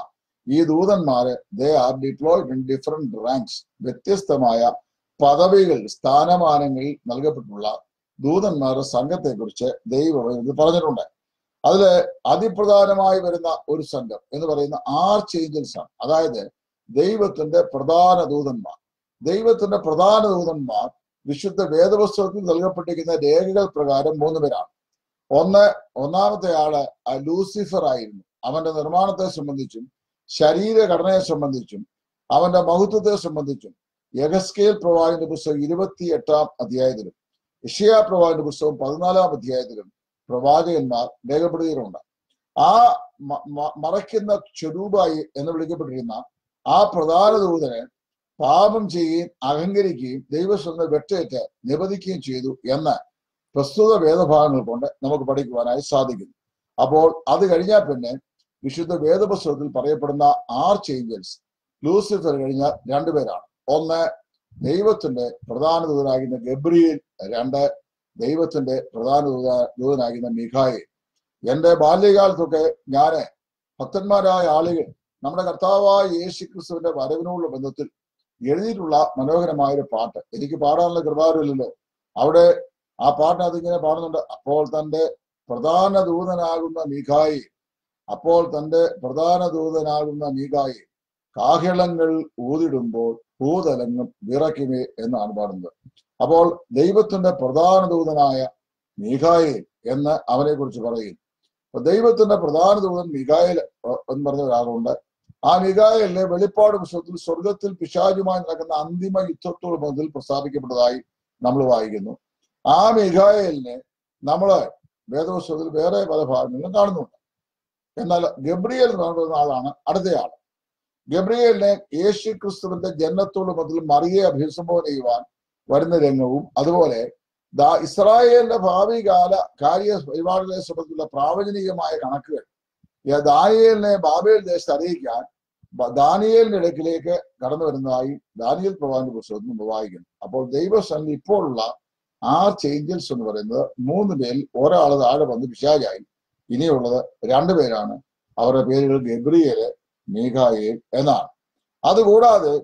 ഈ ദൂതന്മാര് they are deployed in different ranks വ്യത്യസ്തമായ പദവികൾ സ്ഥാനമാനങ്ങളിൽ നൽകപ്പെട്ടുള്ള ദൂതന്മാരുടെ സംഘത്തെ കുറിച്ച് ദൈവം ഇത് പറഞ്ഞിട്ടുണ്ട് അതില് അതിപ്രധാനമായി വരുന്ന ഒരു സംഘം എന്ന് പറയുന്ന ആർച്ച് ഏഞ്ചൽസ് ആണ് അതായത് ദൈവത്തിന്റെ പ്രധാന ദൂതന്മാർ ദൈവത്തിന്റെ പ്രധാന ദൂതന്മാർ വിശുദ്ധ വേദപുസ്തകത്തിൽ നൽകപ്പെട്ടിരിക്കുന്ന രേഖകൾ പ്രകാരം മൂന്ന് പേരാണ് ഒന്ന് ഒന്നാമത്തെ ആള് ആ ലൂസിഫർ ആയിരുന്നു അവന്റെ നിർമ്മാണത്തെ സംബന്ധിച്ചും ശരീരഘടനയെ സംബന്ധിച്ചും അവന്റെ മഹത്വത്തെ സംബന്ധിച്ചും യഗസ്കേൽ പ്രവാഹിന്റെ പുസ്തകം ഇരുപത്തി എട്ടാം അധ്യായത്തിലും ഇഷയ പ്രവാഹിന്റെ പുസ്തകം പതിനാലാം അധ്യായത്തിലും പ്രവാചകന്മാർ രേഖപ്പെടുത്തിയിട്ടുണ്ട് ആ മ- മ- മറയ്ക്കുന്ന ചെരൂപായി എന്ന് വിളിക്കപ്പെട്ടിരുന്ന ആ പ്രധാന ദൂതനെ പാപം ചെയ്യുകയും അഹങ്കരിക്കുകയും ദൈവസ്വന്തം വെട്ടേറ്റ് നിബന്ധിക്കുകയും ചെയ്തു എന്ന് പ്രസ്തുത വേദഭാഗങ്ങൾ കൊണ്ട് നമുക്ക് പഠിക്കുവാനായി സാധിക്കുന്നു അപ്പോൾ അത് കഴിഞ്ഞാൽ പിന്നെ വിശുദ്ധ വേദപുസ്തകത്തിൽ പറയപ്പെടുന്ന ആർച്ച് ഏഞ്ചൽസ് ലൂസിഫർ കഴിഞ്ഞാൽ രണ്ടുപേരാണ് ഒന്ന് ദൈവത്തിന്റെ പ്രധാന ദൂതനാകുന്ന ഗബ്രിയേൽ രണ്ട് ദൈവത്തിന്റെ പ്രധാന ദൂത ദൂതനാകുന്ന മിഖായേൽ എന്റെ ബാല്യകാലത്തൊക്കെ ഞാന് ഭക്തന്മാരായ ആളുകൾ നമ്മുടെ കർത്താവായ യേശു ക്രിസ്തുവിന്റെ വരവിനോടുള്ള ബന്ധത്തിൽ എഴുതിയിട്ടുള്ള മനോഹരമായ ഒരു പാട്ട് എനിക്ക് പാടാനുള്ള കൃപാരില്ലല്ലോ അവിടെ ആ പാട്ടിനകത്ത് ഇങ്ങനെ പാടുന്നുണ്ട് അപ്പോൾ തന്റെ പ്രധാന ദൂതനാകുന്ന മീഖായി അപ്പോൾ തന്റെ പ്രധാന ദൂതനാകുന്ന മീഖായി കാഹിളങ്ങൾ ഊതിടുമ്പോൾ ഭൂതലങ്ങും വിറയ്ക്കുമേ എന്നാണ് പാടുന്നത് അപ്പോൾ ദൈവത്തിന്റെ പ്രധാന ദൂതനായ മീഖായേൽ എന്ന് അവനെ കുറിച്ച് പറയും അപ്പൊ ദൈവത്തിന്റെ പ്രധാന ദൂതൻ മിഖായേൽ ഏർ എന്ന് പറഞ്ഞ ഒരാളുണ്ട് ആ മിഖായേലിനെ വെളിപ്പാട് പുസ്തകത്തിൽ സ്വർഗത്തിൽ പിശാചുമായി നടക്കുന്ന അന്തിമ യുദ്ധത്തോട് മുതൽ പ്രസ്താവിക്കപ്പെട്ടതായി നമ്മൾ വായിക്കുന്നു ആ മിഖായേലിനെ നമ്മള് വേദപുസ്തകത്തിൽ വേറെ പല ഭാഗങ്ങളിലും കാണുന്നുണ്ട് എന്നാൽ ഗബ്രിയേൽ എന്ന് പറയുന്ന ആളാണ് അടുത്തയാൾ ഗബ്രിയേലിനെ യേശു ക്രിസ്തുവിന്റെ ജന്മത്തോട് മുതൽ മറിയെ അഭിസംബോധന ചെയ്യുവാൻ വരുന്ന രംഗവും അതുപോലെ ദാ ഇസ്രായേലിന്റെ ഭാവി കാല കാര്യ പരിപാടികളെ സംബന്ധിച്ചുള്ള പ്രാവചനികമായ കണക്കുകൾ ഈ ദാനിയേലിനെ ബാബേൽ ദേശത്ത് അറിയിക്കാൻ ബ- ദാനിയേലിന്റെ ഇടയ്ക്കിലേക്ക് കടന്നു വരുന്നതായി ദാനിയേൽ പ്രവാന്റെ പുസ്തകത്തിൽ നമ്മൾ വായിക്കുന്നു അപ്പോൾ ദൈവസന്നിധി ഇപ്പോഴുള്ള ആർച്ച് ഏഞ്ചൽസ് എന്ന് പറയുന്നത് മൂന്ന് പേരിൽ ഒരാൾ താഴെ വന്ന് പിശാചായി ഇനിയുള്ളത് രണ്ടുപേരാണ് അവരുടെ പേരുകൾ ഗബ്രിയേല് മീഖായേൽ എന്നാണ് അതുകൂടാതെ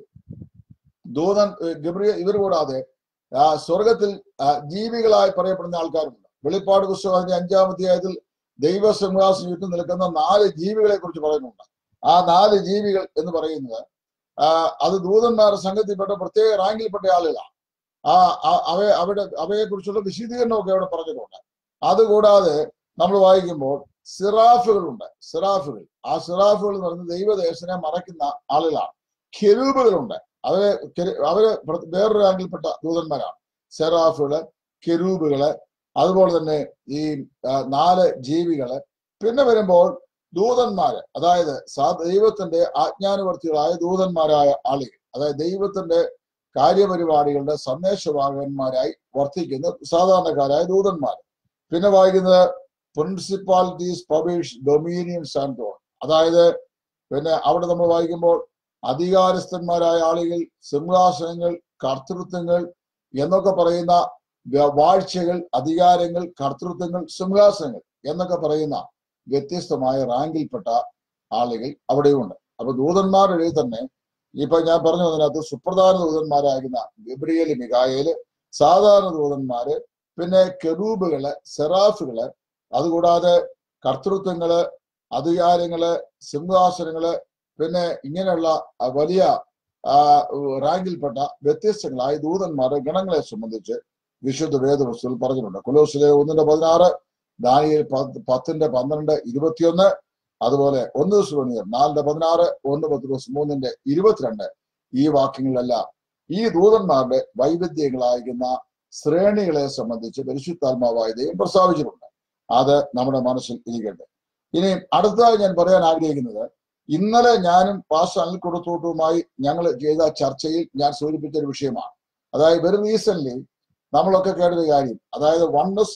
ദൂതൻ ഏർ ഗബ്രിയ ഇവർ കൂടാതെ ആ സ്വർഗത്തിൽ ആ, ജീവികളായി പറയപ്പെടുന്ന ആൾക്കാരുണ്ട് വെളിപ്പാട് പുസ്തകം അതിന്റെ അഞ്ചാം അധ്യായത്തിൽ ദൈവസിംഹാസനം ചുറ്റും നിൽക്കുന്ന നാല് ജീവികളെ കുറിച്ച് പറയുന്നുണ്ട് ആ നാല് ജീവികൾ എന്ന് പറയുന്നത് ആ, അത് ദൂതന്മാരുടെ സംഘത്തിൽപ്പെട്ട പ്രത്യേക റാങ്കിൽപ്പെട്ട ആളുകളാണ് ആ ആ- അവയെ അവിടെ അവയെ കുറിച്ചുള്ള വിശദീകരണമൊക്കെ അവിടെ പറഞ്ഞിട്ടുണ്ട് അതുകൂടാതെ നമ്മൾ വായിക്കുമ്പോൾ സിറാഫുകളുണ്ട് സിറാഫുകൾ ആ സിറാഫുകൾ എന്ന് പറയുന്നത് ദൈവദേശനെ മറയ്ക്കുന്ന ആളുകളാണ് കെരൂബുകളുണ്ട് അവരെ കെരു- അവര് പ്ര- വേറൊരു റാങ്കിൽപ്പെട്ട ദൂതന്മാരാണ് സെറാഫുകള് കെരൂബുകള് അതുപോലെ തന്നെ ഈ ആ, നാല് ജീവികള് പിന്നെ വരുമ്പോൾ ദൂതന്മാര് അതായത് സാ ദൈവത്തിന്റെ ആജ്ഞാനുവർത്തികളായ ദൂതന്മാരായ ആളുകൾ അതായത് ദൈവത്തിന്റെ കാര്യപരിപാടികളുടെ സന്ദേശവാഹകന്മാരായി വർത്തിക്കുന്ന സാധാരണക്കാരായ ദൂതന്മാർ പിന്നെ വായിക്കുന്നത് principalities publish dominions and dawn അതായത് പിന്നെ അവിടെ നമ്മൾ വായിക്കുമ്പോൾ അധികാരസ്ഥന്മാരായ ആളുകൾ സിംഹാസനങ്ങൾ കർത്തൃത്വങ്ങൾ എന്നൊക്കെ പറയുന്ന വ്യ- വാഴ്ചകൾ അധികാരങ്ങൾ കർത്തൃത്വങ്ങൾ സിംഹാസനങ്ങൾ എന്നൊക്കെ പറയുന്ന വ്യത്യസ്തമായ റാങ്കിൽപ്പെട്ട ആളുകൾ അവിടെയുണ്ട് അപ്പൊ ദൂതന്മാരുടെ ഇടയിൽ തന്നെ ഇപ്പൊ ഞാൻ പറഞ്ഞു അതിനകത്ത് സുപ്രധാന ദൂതന്മാരാകുന്ന ഗബ്രിയേല് മികായേല് സാധാരണ ദൂതന്മാര് പിന്നെ കെറൂബുകള് സെറാഫുകള് അതുകൂടാതെ കർത്തൃത്വങ്ങള് അധികാരങ്ങള് സിംഹാസനങ്ങള് പിന്നെ ഇങ്ങനെയുള്ള ആ, വലിയ ആ, റാങ്കിൽപ്പെട്ട വ്യത്യസ്തങ്ങളായ ദൂതന്മാരുടെ ഗണങ്ങളെ സംബന്ധിച്ച് വിശുദ്ധ വേദവസ്തുവിൽ പറഞ്ഞിട്ടുണ്ട് കൊലോസിലെ ഒന്നിന്റെ പതിനാറ് ദാനിയേൽ പത്ത് പത്തിന്റെ പന്ത്രണ്ട് ഇരുപത്തിയൊന്ന് അതുപോലെ ഒന്ന് സുവണിയർ നാലിന്റെ പതിനാറ് ഒന്ന് പത്ത് ദിവസം മൂന്നിന്റെ ഇരുപത്തിരണ്ട് ഈ വാക്യങ്ങളിലെല്ലാം ഈ ദൂതന്മാരുടെ വൈവിധ്യങ്ങളായിരിക്കുന്ന ശ്രേണികളെ സംബന്ധിച്ച് പരിശുദ്ധാത്മാവായ ദൈവം പ്രസ്താവിച്ചിട്ടുണ്ട് അത് നമ്മുടെ മനസ്സിൽ ഇരിക്കട്ടെ ഇനി അടുത്തതായി ഞാൻ പറയാൻ ആഗ്രഹിക്കുന്നത് ഇന്നലെ ഞാനും പാസ് അനിൽ കൊടുത്തോട്ടുമായി ഞങ്ങൾ ചെയ്ത ചർച്ചയിൽ ഞാൻ സൂചിപ്പിച്ച ഒരു വിഷയമാണ് അതായത് വെരി റീസെന്റ് നമ്മളൊക്കെ കേട്ടൊരു കാര്യം അതായത് വണ്ണസ്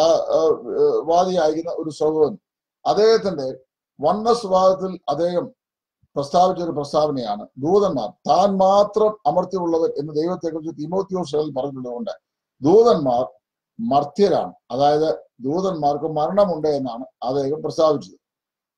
വാദിയായിരുന്ന ഒരു സഹോദരൻ അദ്ദേഹത്തിന്റെ വണ്ണസ് വാദത്തിൽ അദ്ദേഹം പ്രസ്താവിച്ച ഒരു പ്രസ്താവനയാണ് ദൂതന്മാർ താൻ മാത്രം അമർത്തിയുള്ളവർ എന്ന് ദൈവത്തെക്കുറിച്ച് തിമോത്യോസുകളിൽ പറഞ്ഞിട്ടുള്ളതുകൊണ്ട് ദൂതന്മാർ മർത്യരാണ് അതായത് ദൂതന്മാർക്ക് മരണമുണ്ട് എന്നാണ് അദ്ദേഹം പ്രസ്താവിച്ചത്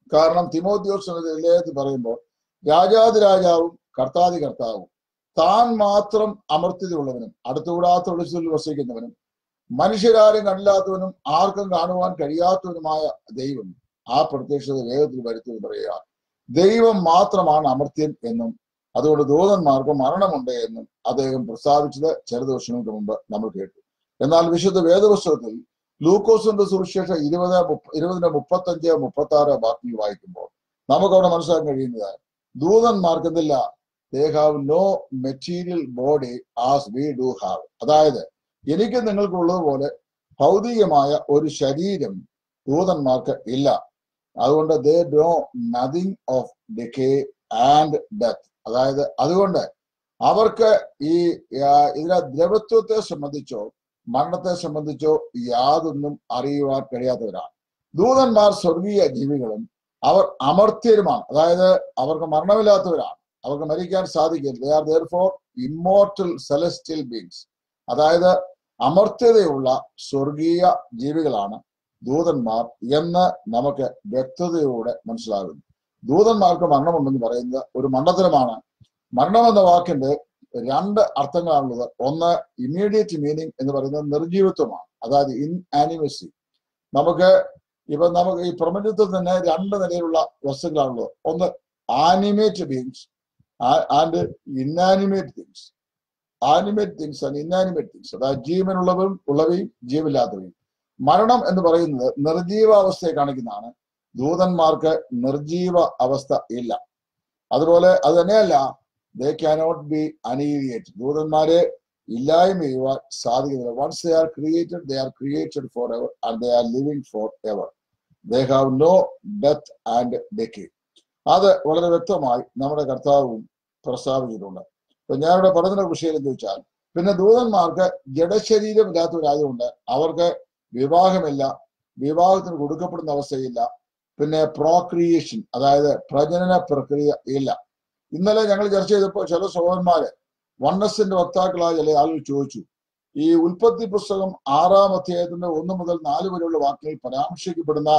കാരണം തിമോത്യോസിന്റെ ലേഖത്തിൽ പറയുമ്പോൾ രാജാതിരാജാവും കർത്താതി കർത്താവും താൻ മാത്രം അമർത്യതയുള്ളവനും അടുത്തുകൂടാത്ത ഒളിച്ചിൽ വസിക്കുന്നവനും മനുഷ്യരാരും കണ്ടില്ലാത്തവനും ആർക്കും കാണുവാൻ കഴിയാത്തവനുമായ ദൈവം ആ പ്രത്യക്ഷത വേഗത്തിൽ വരുത്തി പറയുക ദൈവം മാത്രമാണ് അമർത്യൻ എന്നും അതുകൊണ്ട് ദൂതന്മാർക്ക് മരണമുണ്ട് എന്നും അദ്ദേഹം പ്രസ്താവിച്ചത് ചില ദിവസങ്ങൾക്ക് മുമ്പ് നമ്മൾ കേട്ടു എന്നാൽ വിശുദ്ധ വേദപുസ്തകത്തിൽ ലൂക്കോസിന്റെ സുവിശേഷം ഇരുപത് മുപ്പ- ഇരുപതിന്റെ മുപ്പത്തഞ്ച് മുപ്പത്തി ആറ് വാക്യങ്ങൾ വായിക്കുമ്പോൾ നമുക്ക് അവിടെ മനസ്സിലാക്കാൻ കഴിയുന്നത് ദൂതന്മാർക്ക് എന്തില്ല they have no material body as we do have അതായത് എനിക്ക് നിങ്ങൾക്ക് ഉള്ളതുപോലെ ഭൗതികമായ ഒരു ശരീരം ദൂതന്മാർക്ക് ഇല്ല അതുകൊണ്ട് they do nothing of decay and death അതായത് അതുകൊണ്ട് അവർക്ക് ഈ ആ, ഇതിലെ ദ്രവത്വത്തെ സംബന്ധിച്ചോ മരണത്തെ സംബന്ധിച്ചോ യാതൊന്നും അറിയുവാൻ കഴിയാത്തവരാണ് ദൂതന്മാർ സ്വർഗീയ ജീവികളും അവർ അമർത്യരുമാണ് അതായത് അവർക്ക് മരണമില്ലാത്തവരാണ് അവർക്ക് മരിക്കാൻ സാധിക്കില്ല they are therefore immortal celestial beings അതായത് അമർത്യതയുള്ള സ്വർഗീയ ജീവികളാണ് ദൂതന്മാർ എന്ന് നമുക്ക് വ്യക്തതയോടെ മനസ്സിലാകുന്നു ദൂതന്മാർക്ക് മരണമുണ്ടെന്ന് പറയുന്നത് ഒരു മണ്ടത്തരമാണ് മരണം എന്ന വാക്കിന്റെ രണ്ട് അർത്ഥങ്ങളാണുള്ളത് ഒന്ന് ഇമ്മീഡിയറ്റ് മീനിങ് എന്ന് പറയുന്നത് നിർജീവത്വമാണ് അതായത് ഇൻ ആനിമസി നമുക്ക് ഇപ്പൊ നമുക്ക് ഈ പ്രപഞ്ചത്തിൽ തന്നെ രണ്ട് നിലയിലുള്ള വസ്തുക്കളാണുള്ളത് ഒന്ന് animate beings and inanimate things animate things and inanimate things അതായത് ജീവനുള്ളവരും ഉള്ളവയും ജീവനില്ലാത്തവയും മരണം എന്ന് പറയുന്നത് നിർജീവാവസ്ഥയെ കാണിക്കുന്നതാണ് ദൂതന്മാർക്ക് നിർജീവ അവസ്ഥ ഇല്ല അതുപോലെ അത് തന്നെയല്ല ദേ ക്യാനോട്ട് ബി അനീരിയേറ്റ് ദൂതന്മാരെ ഇല്ലായ്മ ചെയ്യുവാൻ സാധിക്കുന്നില്ല once they are created they are created for ever and they are living for ever they have no death and decay അത് വളരെ വ്യക്തമായി നമ്മുടെ കർത്താവും പ്രസ്താവിച്ചിട്ടുണ്ട് അപ്പൊ ഞാനിവിടെ പറഞ്ഞ വിഷയം എന്ന് ചോദിച്ചാൽ പിന്നെ ദൂതന്മാർക്ക് ജഡശരീരം ഇല്ലാത്തവരായതുകൊണ്ട് അവർക്ക് വിവാഹമില്ല വിവാഹത്തിന് കൊടുക്കപ്പെടുന്ന അവസ്ഥയില്ല പിന്നെ പ്രോക്രിയേഷൻ അതായത് പ്രജനന പ്രക്രിയ ഇല്ല ഇന്നലെ ഞങ്ങൾ ചർച്ച ചെയ്തപ്പോൾ ചില സഹോദരന്മാര് വണ്ണസിന്റെ വക്താക്കളായ ചില ആളുകൾ ചോദിച്ചു ഈ ഉൽപ്പത്തി പുസ്തകം ആറാം അധ്യായത്തിന്റെ ഒന്ന് മുതൽ നാല് വരെയുള്ള വാക്കുകളിൽ പരാമർശിക്കപ്പെടുന്ന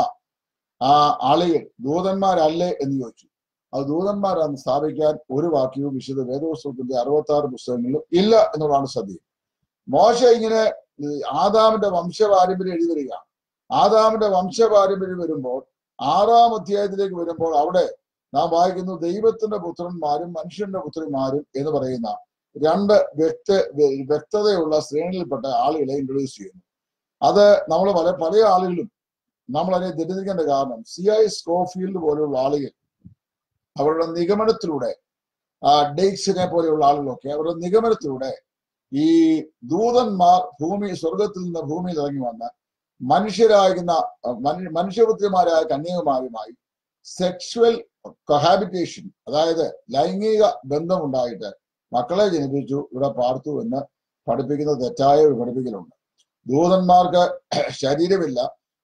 ആ ആളുകൾ ദൂതന്മാരല്ലേ എന്ന് ചോദിച്ചു അത് ദൂതന്മാരാന്ന് സ്ഥാപിക്കാൻ ഒരു വാക്യവും വിശുദ്ധ വേദപുസ്തകത്തിന്റെ അറുപത്തി ആറ് പുസ്തകങ്ങളിലും ഇല്ല എന്നുള്ളതാണ് സത്യം മോശ ഇങ്ങനെ ഈ ആദാമിന്റെ വംശപാരമ്പര്യം എഴുതി വരികയാണ് ആദാമിന്റെ വംശപാരമ്പര്യം വരുമ്പോൾ ആറാം അധ്യായത്തിലേക്ക് വരുമ്പോൾ അവിടെ നാം വായിക്കുന്നു ദൈവത്തിന്റെ പുത്രന്മാരും മനുഷ്യന്റെ പുത്രന്മാരും എന്ന് പറയുന്ന രണ്ട് വ്യക്ത വ്യക്തതയുള്ള ശ്രേണിയിൽപ്പെട്ട ആളുകളെ ഇൻട്രൊഡ്യൂസ് ചെയ്യുന്നു അത് നമ്മൾ പല പല ആളുകളും നമ്മൾ അതിനെ തെറ്റിദ്ധരിക്കേണ്ട കാരണം സി ഐ സ്കോഫീൽഡ് പോലെയുള്ള ആളുകൾ അവരുടെ നിഗമനത്തിലൂടെ ഡേക്സിനെ പോലെയുള്ള ആളുകളൊക്കെ അവരുടെ നിഗമനത്തിലൂടെ ഈ ദൂതന്മാർ ഭൂമി സ്വർഗത്തിൽ നിന്ന് ഭൂമിയിൽ ഇറങ്ങി വന്ന് മനുഷ്യരാകുന്ന മനു മനുഷ്യപുത്രിമാരായ കന്യകുമാരുമായി സെക്ഷുവൽ കൊഹാബിറ്റേഷൻ അതായത് ലൈംഗിക ബന്ധമുണ്ടായിട്ട് മക്കളെ ജനിപ്പിച്ചു ഇവിടെ പാർത്തു എന്ന് പഠിപ്പിക്കുന്ന തെറ്റായ ഒരു പഠിപ്പിക്കലുണ്ട് ദൂതന്മാർക്ക് ശരീരമില്ല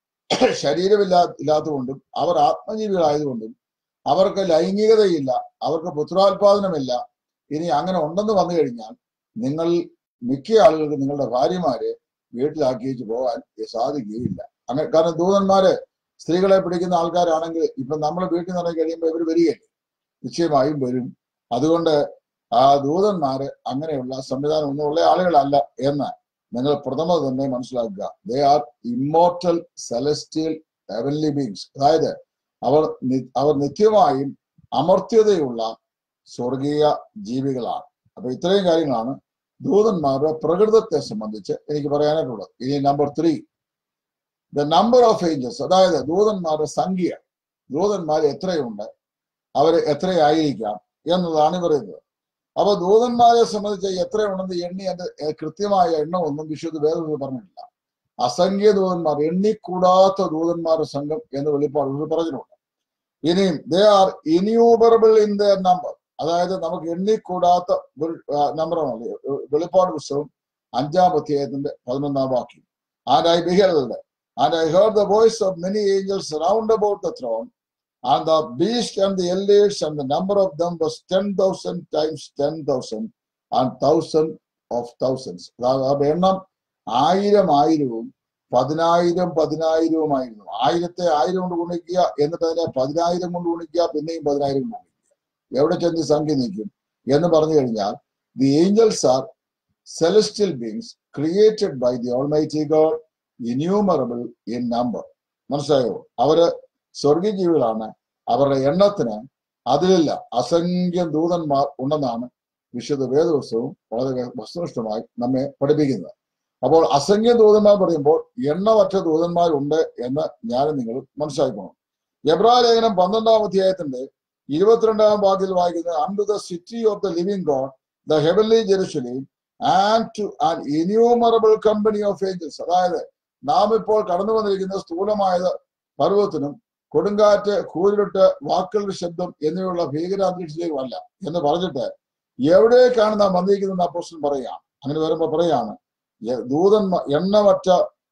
ശരീരമില്ല ഇല്ലാത്തതുകൊണ്ടും അവർ ആത്മജീവികളായതുകൊണ്ടും അവർക്ക് ലൈംഗികതയില്ല അവർക്ക് പുത്രോത്പാദനമില്ല ഇനി അങ്ങനെ ഉണ്ടെന്ന് വന്നു കഴിഞ്ഞാൽ നിങ്ങൾ മിക്ക ആളുകൾക്ക് നിങ്ങളുടെ ഭാര്യമാരെ വീട്ടിലാക്കി വെച്ച് പോകാൻ സാധിക്കുകയില്ല അങ്ങനെ കാരണം ദൂതന്മാര് സ്ത്രീകളെ പിടിക്കുന്ന ആൾക്കാരാണെങ്കിൽ ഇപ്പൊ നമ്മൾ വീട്ടിൽ നിന്ന് ഇറങ്ങി കഴിയുമ്പോൾ ഇവർ വരികയല്ലേ നിശ്ചയമായും വരും അതുകൊണ്ട് ആ ദൂതന്മാര് അങ്ങനെയുള്ള സംവിധാനം ഒന്നും ഉള്ള ആളുകളല്ല എന്ന് നിങ്ങൾ പ്രഥമ തന്നെ മനസ്സിലാക്കുക they are immortal celestial heavenly beings അതായത് അവർ നി- അവർ നിത്യമായും അമർത്യതയുള്ള സ്വർഗീയ ജീവികളാണ് അപ്പൊ ഇത്രയും കാര്യങ്ങളാണ് ദൂതന്മാരുടെ പ്രകൃതത്തെ സംബന്ധിച്ച് എനിക്ക് പറയാനായിട്ടുള്ളത് ഇനി number three the number of angels അതായത് ദൂതന്മാരുടെ സംഖ്യ ദൂതന്മാർ എത്രയുണ്ട് അവർ എത്രയായിരിക്കാം എന്നതാണ് പറയുന്നത് അപ്പൊ ദൂതന്മാരെ സംബന്ധിച്ച് എത്രയുണ്ടെന്ന് എണ്ണി അത് കൃത്യമായ എണ്ണമൊന്നും വിശുദ്ധ വേദത്തിൽ പറഞ്ഞിട്ടില്ല അസംഖ്യ ദൂതന്മാർ എണ്ണിക്കൂടാത്ത ദൂതന്മാരുടെ സംഘം എന്ന് വെളിപ്പാട് പറഞ്ഞിട്ടുണ്ട് ഇനിയും they are innumerable in the number അതായത് നമുക്ക് എണ്ണിക്കൂടാത്ത ഒരു നമ്പറാണ് വെളിപ്പാട് പുസ്തകം അഞ്ചാം അധ്യായത്തിന്റെ പതിനൊന്നാം വാക്യം and I beheld and I heard the voice of many angels round about the throne and the beast and the elders and the number of them was 10,000 times 10,000 and thousand of thousands. അതായത് അവരുടെ എണ്ണം ആയിരം ആയിരവും പതിനായിരം പതിനായിരവുമായിരുന്നു ആയിരത്തെ ആയിരം കൊണ്ട് ഗുണിക്കുക എന്നിട്ട് അതിനെ പതിനായിരം കൊണ്ട് ഗുണിക്കുക പിന്നെയും പതിനായിരം കൊണ്ട് ഗുണിക്കുക എവിടെ ചെന്ന് ഈ സംഖ്യ നിൽക്കും എന്ന് പറഞ്ഞു കഴിഞ്ഞാൽ the angels are celestial beings created by the Almighty God, innumerable in number. മനസ്സിലായോ അവര് സ്വർഗീയ ജീവികളാണ് അവരുടെ എണ്ണത്തിന് അതിലില്ല അസംഖ്യം ദൂതന്മാർ ഉണ്ടെന്നാണ് വിശുദ്ധ വേദവസ്തവും വളരെ വസ്തുനിഷ്ഠമായി നമ്മെ പഠിപ്പിക്കുന്നത് അപ്പോൾ അസംഖ്യം ദൂതന്മാർ പറയുമ്പോൾ എണ്ണമറ്റ ദൂതന്മാരുണ്ട് എന്ന് ഞാനും നിങ്ങൾ മനസ്സിലാക്കണം എബ്രാ ലേഖനം പന്ത്രണ്ടാം അധ്യായത്തിന്റെ ഇരുപത്തിരണ്ടാം വാക്യത്തിൽ വായിക്കുന്നത് unto the city of the living God the heavenly Jerusalem and to an innumerable company of angels അതായത് നാം ഇപ്പോൾ കടന്നു വന്നിരിക്കുന്ന സ്ഥൂലമായത് പർവ്വത്തിനും കൊടുങ്കാറ്റ് കൂരിട്ട് വാക്കുകളുടെ ശബ്ദം എന്നിവയുള്ള ഭീകരാന്തരീക്ഷത്തിലേക്കുമല്ല എന്ന് പറഞ്ഞിട്ട് എവിടേക്കാണ് നാം വന്നിരിക്കുന്നത് അപ്പോസ്റ്റൻ പറയാം അങ്ങനെ വരുമ്പോ പറയാണ് എ- ദൂതന്മാർ എണ്ണമറ്റ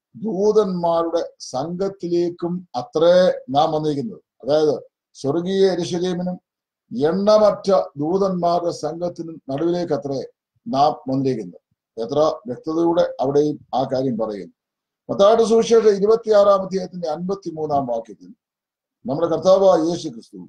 ദൂതന്മാരുടെ സംഘത്തിലേക്കും അത്രേ നാം വന്നിരിക്കുന്നത് അതായത് സ്വർഗീയ എരിശലീമിനും എണ്ണമറ്റ ദൂതന്മാരുടെ സംഘത്തിനും നടുവിലേക്ക് അത്രേ നാം വന്നിരിക്കുന്നത് എത്ര വ്യക്തതയോടെ അവിടെയും ആ കാര്യം പറയുന്നു മത്തായുടെ സുവിശേഷം ഇരുപത്തിയാറാം അധ്യായത്തിന്റെ അൻപത്തി മൂന്നാം വാക്യത്തിൽ നമ്മുടെ കർത്താവായ യേശു ക്രിസ്തു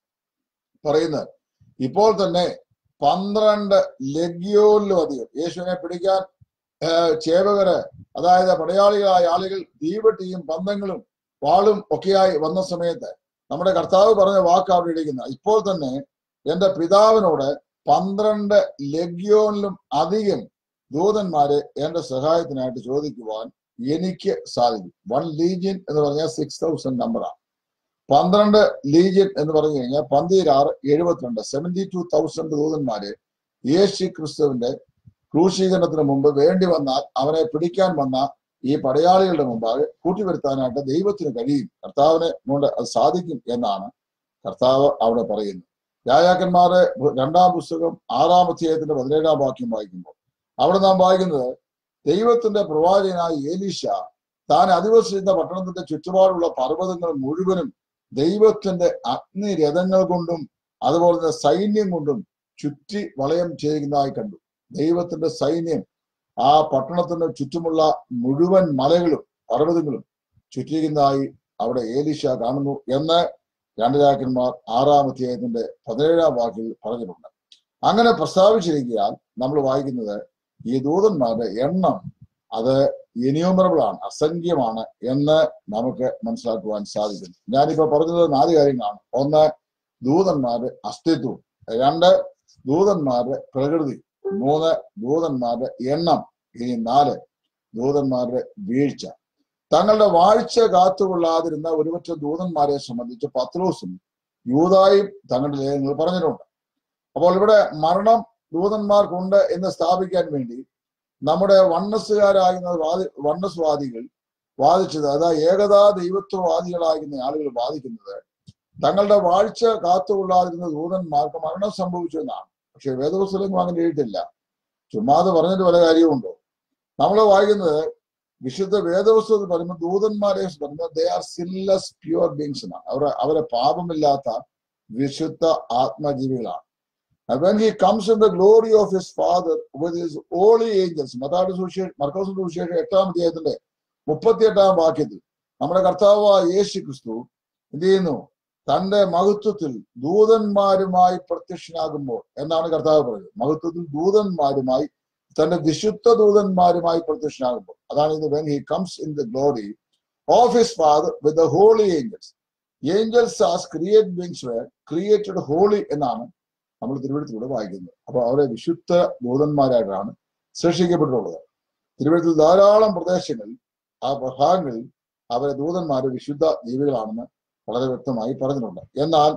പറയുന്നത് ഇപ്പോൾ തന്നെ പന്ത്രണ്ട് ലഗ്യോനിലും അധികം യേശുവിനെ പിടിക്കാൻ ഏർ, ചേവകര് അതായത് പടയാളികളായ ആളുകൾ തീവട്ടിയും പന്തങ്ങളും വാളും ഒക്കെയായി വന്ന സമയത്ത് നമ്മുടെ കർത്താവ് പറഞ്ഞ വാക്ക് അവിടെ ഇടിക്കുന്ന ഇപ്പോൾ തന്നെ എന്റെ പിതാവിനോട് പന്ത്രണ്ട് ലഗ്യോനിലും അധികം ദൂതന്മാരെ എന്റെ സഹായത്തിനായിട്ട് ചോദിക്കുവാൻ എനിക്ക് സാധിക്കും വൺ ലീജിയൻ എന്ന് പറഞ്ഞാൽ സിക്സ് തൗസൻഡ് നമ്പറാണ് പന്ത്രണ്ട് ലീജിയൻ എന്ന് പറഞ്ഞു കഴിഞ്ഞാൽ പന്തീരാറ് എഴുപത്തിരണ്ട് സെവന്റി ടു തൗസൻഡ് ദൂതന്മാരെ യേശു ക്രിസ്തുവിന്റെ ക്രൂശീകരണത്തിന് മുമ്പ് വേണ്ടി വന്നാൽ അവനെ പിടിക്കാൻ വന്ന ഈ പടയാളികളുടെ മുമ്പാകെ കൂട്ടിവരുത്താനായിട്ട് ദൈവത്തിന് കഴിയും കർത്താവിനെ കൊണ്ട് അത് സാധിക്കും എന്നാണ് കർത്താവ് അവിടെ പറയുന്നത് രാജാക്കന്മാരെ രണ്ടാം പുസ്തകം ആറാം അധ്യായത്തിന്റെ പതിനേഴാം വാക്യം വായിക്കുമ്പോൾ അവിടെ നാം വായിക്കുന്നത് ദൈവത്തിന്റെ പ്രവാചകനായ ഏലീശ താൻ അധിവസിച്ചിരുന്ന പട്ടണത്തിന്റെ ചുറ്റുപാടുള്ള പർവ്വതങ്ങൾ മുഴുവനും ദൈവത്തിന്റെ അഗ്നിരഥങ്ങൾ കൊണ്ടും അതുപോലെ തന്നെ സൈന്യം കൊണ്ടും ചുറ്റി വളയം ചെയ്യുന്നതായി കണ്ടു ദൈവത്തിന്റെ സൈന്യം ആ പട്ടണത്തിന് ചുറ്റുമുള്ള മുഴുവൻ മലകളും പർവ്വതങ്ങളും ചുറ്റിക്കുന്നതായി അവിടെ ഏലീശ കാണുന്നു എന്ന് രണ്ട് രാജാക്കന്മാർ ആറാം അധ്യായത്തിന്റെ പതിനേഴാം വാക്കിൽ പറഞ്ഞിട്ടുണ്ട് അങ്ങനെ പ്രസ്താവിച്ചിരിക്കാൻ നമ്മൾ വായിക്കുന്നത് ഈ ദൂതന്മാരുടെ എണ്ണം അത് ഇനിയൂമറബിൾ ആണ് അസംഖ്യമാണ് എന്ന് നമുക്ക് മനസ്സിലാക്കുവാൻ സാധിക്കുന്നു ഞാനിപ്പോ പറഞ്ഞത് നാല് കാര്യങ്ങളാണ് ഒന്ന് ദൂതന്മാരുടെ അസ്തിത്വം രണ്ട് ദൂതന്മാരുടെ പ്രകൃതി മൂന്ന് ദൂതന്മാരുടെ എണ്ണം ഇനി നാല് ദൂതന്മാരുടെ വീഴ്ച തങ്ങളുടെ വാഴ്ച കാത്തുകൊള്ളാതിരുന്ന ഒരുപറ്റ ദൂതന്മാരെ സംബന്ധിച്ച് പത്രോസും യൂതായും തങ്ങളുടെ ലേഖനങ്ങൾ പറഞ്ഞിട്ടുണ്ട് അപ്പോൾ ഇവിടെ മരണം ദൂതന്മാർക്കുണ്ട് എന്ന് സ്ഥാപിക്കാൻ വേണ്ടി നമ്മുടെ വണ്ണസ്സുകാരാകുന്ന വാദി വണ്ണസ്വാദികൾ വാദിച്ചത് അതായത് ഏകതാ ദൈവത്വവാദികളാകുന്ന ആളുകൾ വാദിക്കുന്നത് തങ്ങളുടെ വാഴ്ച കാത്തുകൊള്ളാതിരുന്ന ദൂതന്മാർക്ക് മരണം സംഭവിച്ചു എന്നാണ് പക്ഷെ വേദപുസ്തകങ്ങൾ അങ്ങനെ എഴുതിയിട്ടില്ല ചുമ്മാതെ പറഞ്ഞിട്ട് പല കാര്യവുമുണ്ടോ നമ്മൾ വായിക്കുന്നത് വിശുദ്ധ വേദപുസ്തകത്തിൽ പറയുമ്പോൾ ദൂതന്മാരെ പറയുന്നത് they are sinless pure beings എന്നാണ് അവർ അവരെ പാപമില്ലാത്ത വിശുദ്ധ ആത്മജീവികളാണ് And when he comes in the glory of his father with his holy angels, മതാട് സുവിശേഷ മർക്കോസിന്റെ സുവിശേഷം എട്ടാം അധ്യായത്തിന്റെ മുപ്പത്തിയെട്ടാം വാക്യത്തിൽ നമ്മുടെ കർത്താവായ യേശു ക്രിസ്തു എന്ത് ചെയ്യുന്നു തന്റെ മഹത്വത്തിൽ ദൂതന്മാരുമായി പ്രത്യക്ഷനാകുമ്പോൾ എന്നാണ് കർത്താവ് പറയുന്നത് മഹത്വത്തിൽ ദൂതന്മാരുമായി തന്റെ വിശുദ്ധ ദൂതന്മാരുമായി പ്രത്യക്ഷനാകുമ്പോൾ അതാണ് ഇത് when he comes in the glory of his father with the holy angels angels as create beings were created holy എന്നാണ് നമ്മൾ തിരുവഴുത്തിലൂടെ വായിക്കുന്നത് അപ്പൊ അവരെ വിശുദ്ധ ദൂതന്മാരായിട്ടാണ് സൃഷ്ടിക്കപ്പെട്ടിട്ടുള്ളത് തിരുവഴുത്തിൽ ധാരാളം പ്രദേശങ്ങളിൽ ആ ഭാഗങ്ങളിൽ അവരെ ദൂതന്മാര് വിശുദ്ധ ജീവികളാണെന്ന് വളരെ വ്യക്തമായി പറഞ്ഞിട്ടുണ്ട് എന്നാൽ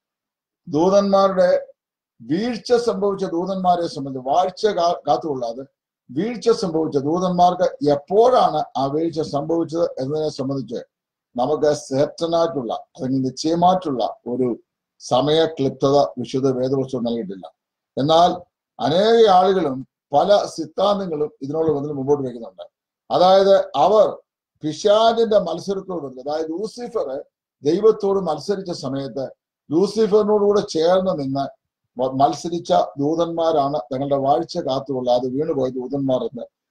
ദൂതന്മാരുടെ വീഴ്ച സംഭവിച്ച ദൂതന്മാരെ സംബന്ധിച്ച് വാഴ്ച കാ- കാത്തുകൊള്ളാതെ വീഴ്ച സംഭവിച്ച ദൂതന്മാർക്ക് എപ്പോഴാണ് ആ വീഴ്ച സംഭവിച്ചത് എന്നതിനെ സംബന്ധിച്ച് നമുക്ക് സേപ്റ്റനായിട്ടുള്ള അല്ലെങ്കിൽ നിശ്ചയമായിട്ടുള്ള ഒരു സമയ ക്ലിപ്തത വിശുദ്ധ വേദപുസ്തകം നൽകിയിട്ടില്ല എന്നാൽ അനേക ആളുകളും പല സിദ്ധാന്തങ്ങളും ഇതിനോട് വന്നിട്ട് മുമ്പോട്ട് വയ്ക്കുന്നുണ്ട് അതായത് അവർ പിശാചിന്റെ മത്സരത്തോട് അതായത് ലൂസിഫർ ദൈവത്തോട് മത്സരിച്ച സമയത്ത് ലൂസിഫറിനോടുകൂടെ ചേർന്ന് നിന്ന് മ- മത്സരിച്ച ദൂതന്മാരാണ് തങ്ങളുടെ വാഴ്ച കാത്തുകൊള്ളാതെ വീണുപോയ ദൂതന്മാർ എന്ന്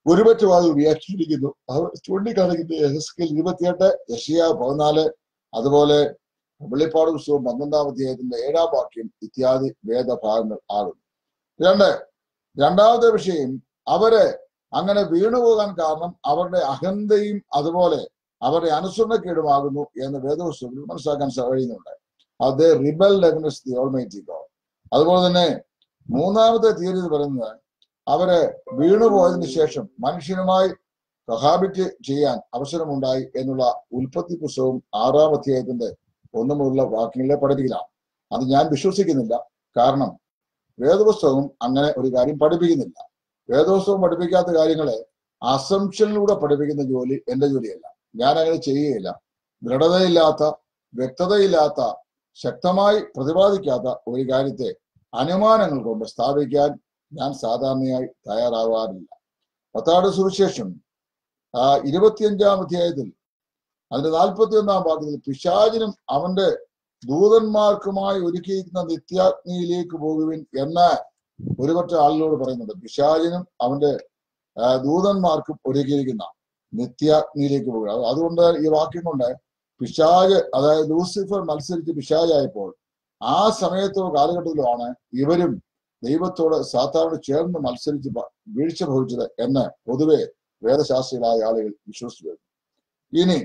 ഒരുപറ്റ വാതിൽ വ്യാഖ്യാനിക്കുന്നു അവർ ചൂണ്ടിക്കാണിക്കുന്ന എഹസ്കേൽ ഇരുപത്തിയെട്ട് യഷിയ പതിനാല് അതുപോലെ വെള്ളിപ്പാട് പുസ്തകം പന്ത്രണ്ടാം അധ്യായത്തിന്റെ ഏഴാം വാക്യം ഇത്യാദി വേദഭാഗങ്ങൾ ആകുന്നു രണ്ട് രണ്ടാമത്തെ വിഷയം അവര് അങ്ങനെ വീണുപോകാൻ കാരണം അവരുടെ അഹന്തയും അതുപോലെ അവരുടെ അനുസരണക്കേടുമാകുന്നു എന്ന് വേദപുസ്തകത്തിൽ മനസ്സിലാക്കാൻ കഴിയുന്നുണ്ട് അത് rebel against the Almighty God അതുപോലെ തന്നെ മൂന്നാമത്തെ തീയതി എന്ന് പറയുന്നത് അവര് വീണുപോയതിനു ശേഷം മനുഷ്യനുമായി കഹാബിറ്റ് ചെയ്യാൻ അവസരമുണ്ടായി എന്നുള്ള ഉൽപ്പത്തി പുസ്തകവും ആറാം അധ്യായത്തിന്റെ ഒന്നു മുതലുള്ള വാക്യങ്ങളെ പഠിപ്പിക്കലാണ് അത് ഞാൻ വിശ്വസിക്കുന്നില്ല കാരണം വേദപുസ്തകം അങ്ങനെ ഒരു കാര്യം പഠിപ്പിക്കുന്നില്ല വേദപുസ്തകം പഠിപ്പിക്കാത്ത കാര്യങ്ങളെ അസംഷനിലൂടെ പഠിപ്പിക്കുന്ന ജോലി എന്റെ ജോലിയല്ല ഞാൻ അങ്ങനെ ചെയ്യുകയില്ല ദൃഢതയില്ലാത്ത വ്യക്തതയില്ലാത്ത ശക്തമായി പ്രതിപാദിക്കാത്ത ഒരു കാര്യത്തെ അനുമാനങ്ങൾ കൊണ്ട് സ്ഥാപിക്കാൻ ഞാൻ സാധാരണയായി തയ്യാറാവാറില്ല പത്താട് സുവിശേഷം ആ ഇരുപത്തിയഞ്ചാം അധ്യായത്തിൽ അതിന്റെ നാൽപ്പത്തി ഒന്നാം ഭാഗത്തിൽ പിശാചിനും അവന്റെ ദൂതന്മാർക്കുമായി ഒരുക്കിയിരിക്കുന്ന നിത്യാഗ്നിയിലേക്ക് പോകുവിൻ എന്ന് ഒരുപറ്റ ആളുകളോട് പറയുന്നുണ്ട് പിശാചിനും അവന്റെ ആ, ദൂതന്മാർക്കും ഒരുക്കിയിരിക്കുന്ന നിത്യാഗ്നിയിലേക്ക് പോകുക അത് അതുകൊണ്ട് ഈ വാക്യം കൊണ്ട് പിശാജ് അതായത് ലൂസിഫർ മത്സരിച്ച് പിശാജായപ്പോൾ ആ സമയത്തോ കാലഘട്ടത്തിലുമാണ് ഇവരും ദൈവത്തോട് സാത്താനോട് ചേർന്ന് മത്സരിച്ച് പ- വീഴ്ച ഭവിച്ചത് എന്ന് പൊതുവെ വേദശാസ്ത്രികളായ ആളുകൾ വിശ്വസിച്ചു വരുന്നു ഇനി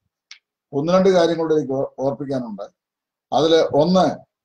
ഒന്ന് രണ്ട് കാര്യങ്ങളുടെ എനിക്ക് ഓർ- ഓർപ്പിക്കാനുണ്ട് അതില് ഒന്ന്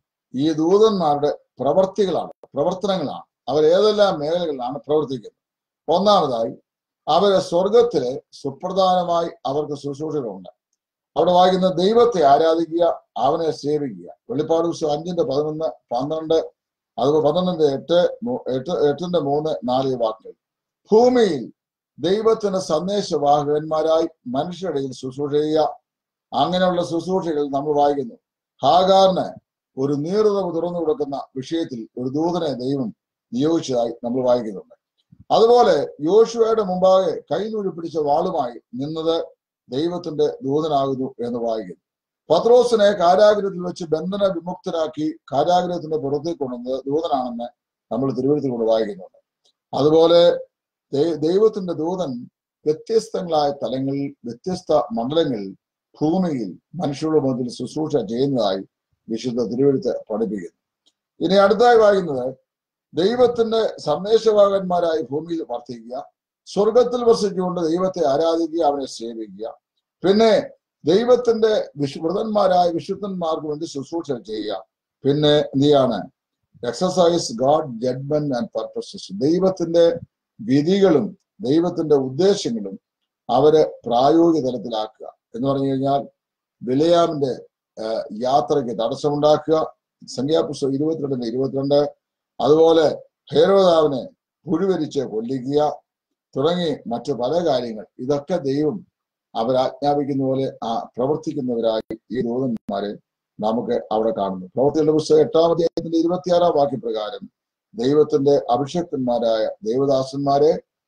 ഈ ദൂതന്മാരുടെ പ്രവർത്തികളാണ് പ്രവർത്തനങ്ങളാണ് അവർ ഏതെല്ലാം മേഖലകളിലാണ് പ്രവർത്തിക്കുന്നത് ഒന്നാമതായി അവരെ സ്വർഗത്തിലെ സുപ്രധാനമായി അവർക്ക് ശുശ്രൂഷകളുണ്ട് അവിടെ വായിക്കുന്ന ദൈവത്തെ ആരാധിക്കുക അവനെ സേവിക്കുക വെളിപ്പാട് പുസ്തകം അഞ്ചിന്റെ പതിനൊന്ന് പന്ത്രണ്ട് അതുപോലെ പന്ത്രണ്ടിന്റെ എട്ട് മൂ- എട്ട് എട്ടിന്റെ മൂന്ന് നാല് വാക്കുകൾ ഭൂമിയിൽ ദൈവത്തിന്റെ സന്ദേശവാഹകന്മാരായി മനുഷ്യരുടെ ഇടയിൽ ശുശ്രൂഷ ചെയ്യുക അങ്ങനെയുള്ള ശുശ്രൂഷകൾ നമ്മൾ വായിക്കുന്നു ഹാഗാറിന് ഒരു നീറുതവ് തുറന്നു കൊടുക്കുന്ന വിഷയത്തിൽ ഒരു ദൂതനെ ദൈവം നിയോഗിച്ചതായി നമ്മൾ വായിക്കുന്നുണ്ട് അതുപോലെ യോശുവയുടെ മുമ്പാകെ കൈനൂരി പിടിച്ച വാളുമായി നിന്നത് ദൈവത്തിന്റെ ദൂതനാകുന്നു എന്ന് വായിക്കുന്നു പത്രോസിനെ കാരാഗ്രഹത്തിൽ വെച്ച് ബന്ധന വിമുക്തരാക്കി കാരാഗ്രഹത്തിന്റെ പുറത്തേക്ക് കൊണ്ടുവന്നത് ദൂതനാണെന്ന് നമ്മൾ തിരുവഴുത്തിൽ കൊണ്ട് വായിക്കുന്നുണ്ട് അതുപോലെ ദൈ- ദൈവത്തിന്റെ ദൂതൻ വ്യത്യസ്തങ്ങളായ തലങ്ങളിൽ വ്യത്യസ്ത മണ്ഡലങ്ങളിൽ ഭൂമിയിൽ മനുഷ്യരുടെ മുമ്പിൽ ശുശ്രൂഷ ചെയ്യുന്നതായി വിശുദ്ധ തിരുവഴുത്ത് പഠിപ്പിക്കുന്നു ഇനി അടുത്തായി വായിക്കുന്നത് ദൈവത്തിന്റെ സന്ദേശവാഹകന്മാരായി ഭൂമിയിൽ വർദ്ധിക്കുക സ്വർഗത്തിൽ വസിച്ചുകൊണ്ട് ദൈവത്തെ ആരാധിക്കുക അവനെ സേവിക്കുക പിന്നെ ദൈവത്തിന്റെ വിശു വൃതന്മാരായ വിശുദ്ധന്മാർക്ക് വേണ്ടി ശുശ്രൂഷ ചെയ്യുക പിന്നെ എന്തിയാണ് exercise God judgement and purposes ദൈവത്തിന്റെ വിധികളും ദൈവത്തിന്റെ ഉദ്ദേശങ്ങളും അവരെ പ്രായോഗിക തലത്തിലാക്കുക എന്ന് പറഞ്ഞു കഴിഞ്ഞാൽ വിലയാമിന്റെ ആഹ്, യാത്രയ്ക്ക് തടസ്സമുണ്ടാക്കുക സംഖ്യാപുസ്തകം ഇരുപത്തിരണ്ടിന്റെ ഇരുപത്തിരണ്ട് അതുപോലെ ഹേരോദാവിനെ പുഴുവരിച്ച് കൊല്ലിക്കുക തുടങ്ങി മറ്റു പല കാര്യങ്ങൾ ഇതൊക്കെ ദൈവം അവരാജ്ഞാപിക്കുന്ന പോലെ ആ പ്രവർത്തിക്കുന്നവരായി ഈ ദൂതന്മാരെ നമുക്ക് അവിടെ കാണുന്നു പ്രവർത്തികളുടെ പുസ്തകം എട്ടാം അധ്യായത്തിന്റെ ഇരുപത്തിയാറാം വാക്യപ്രകാരം ദൈവത്തിന്റെ അഭിഷക്തന്മാരായ ദൈവദാസന്മാരെ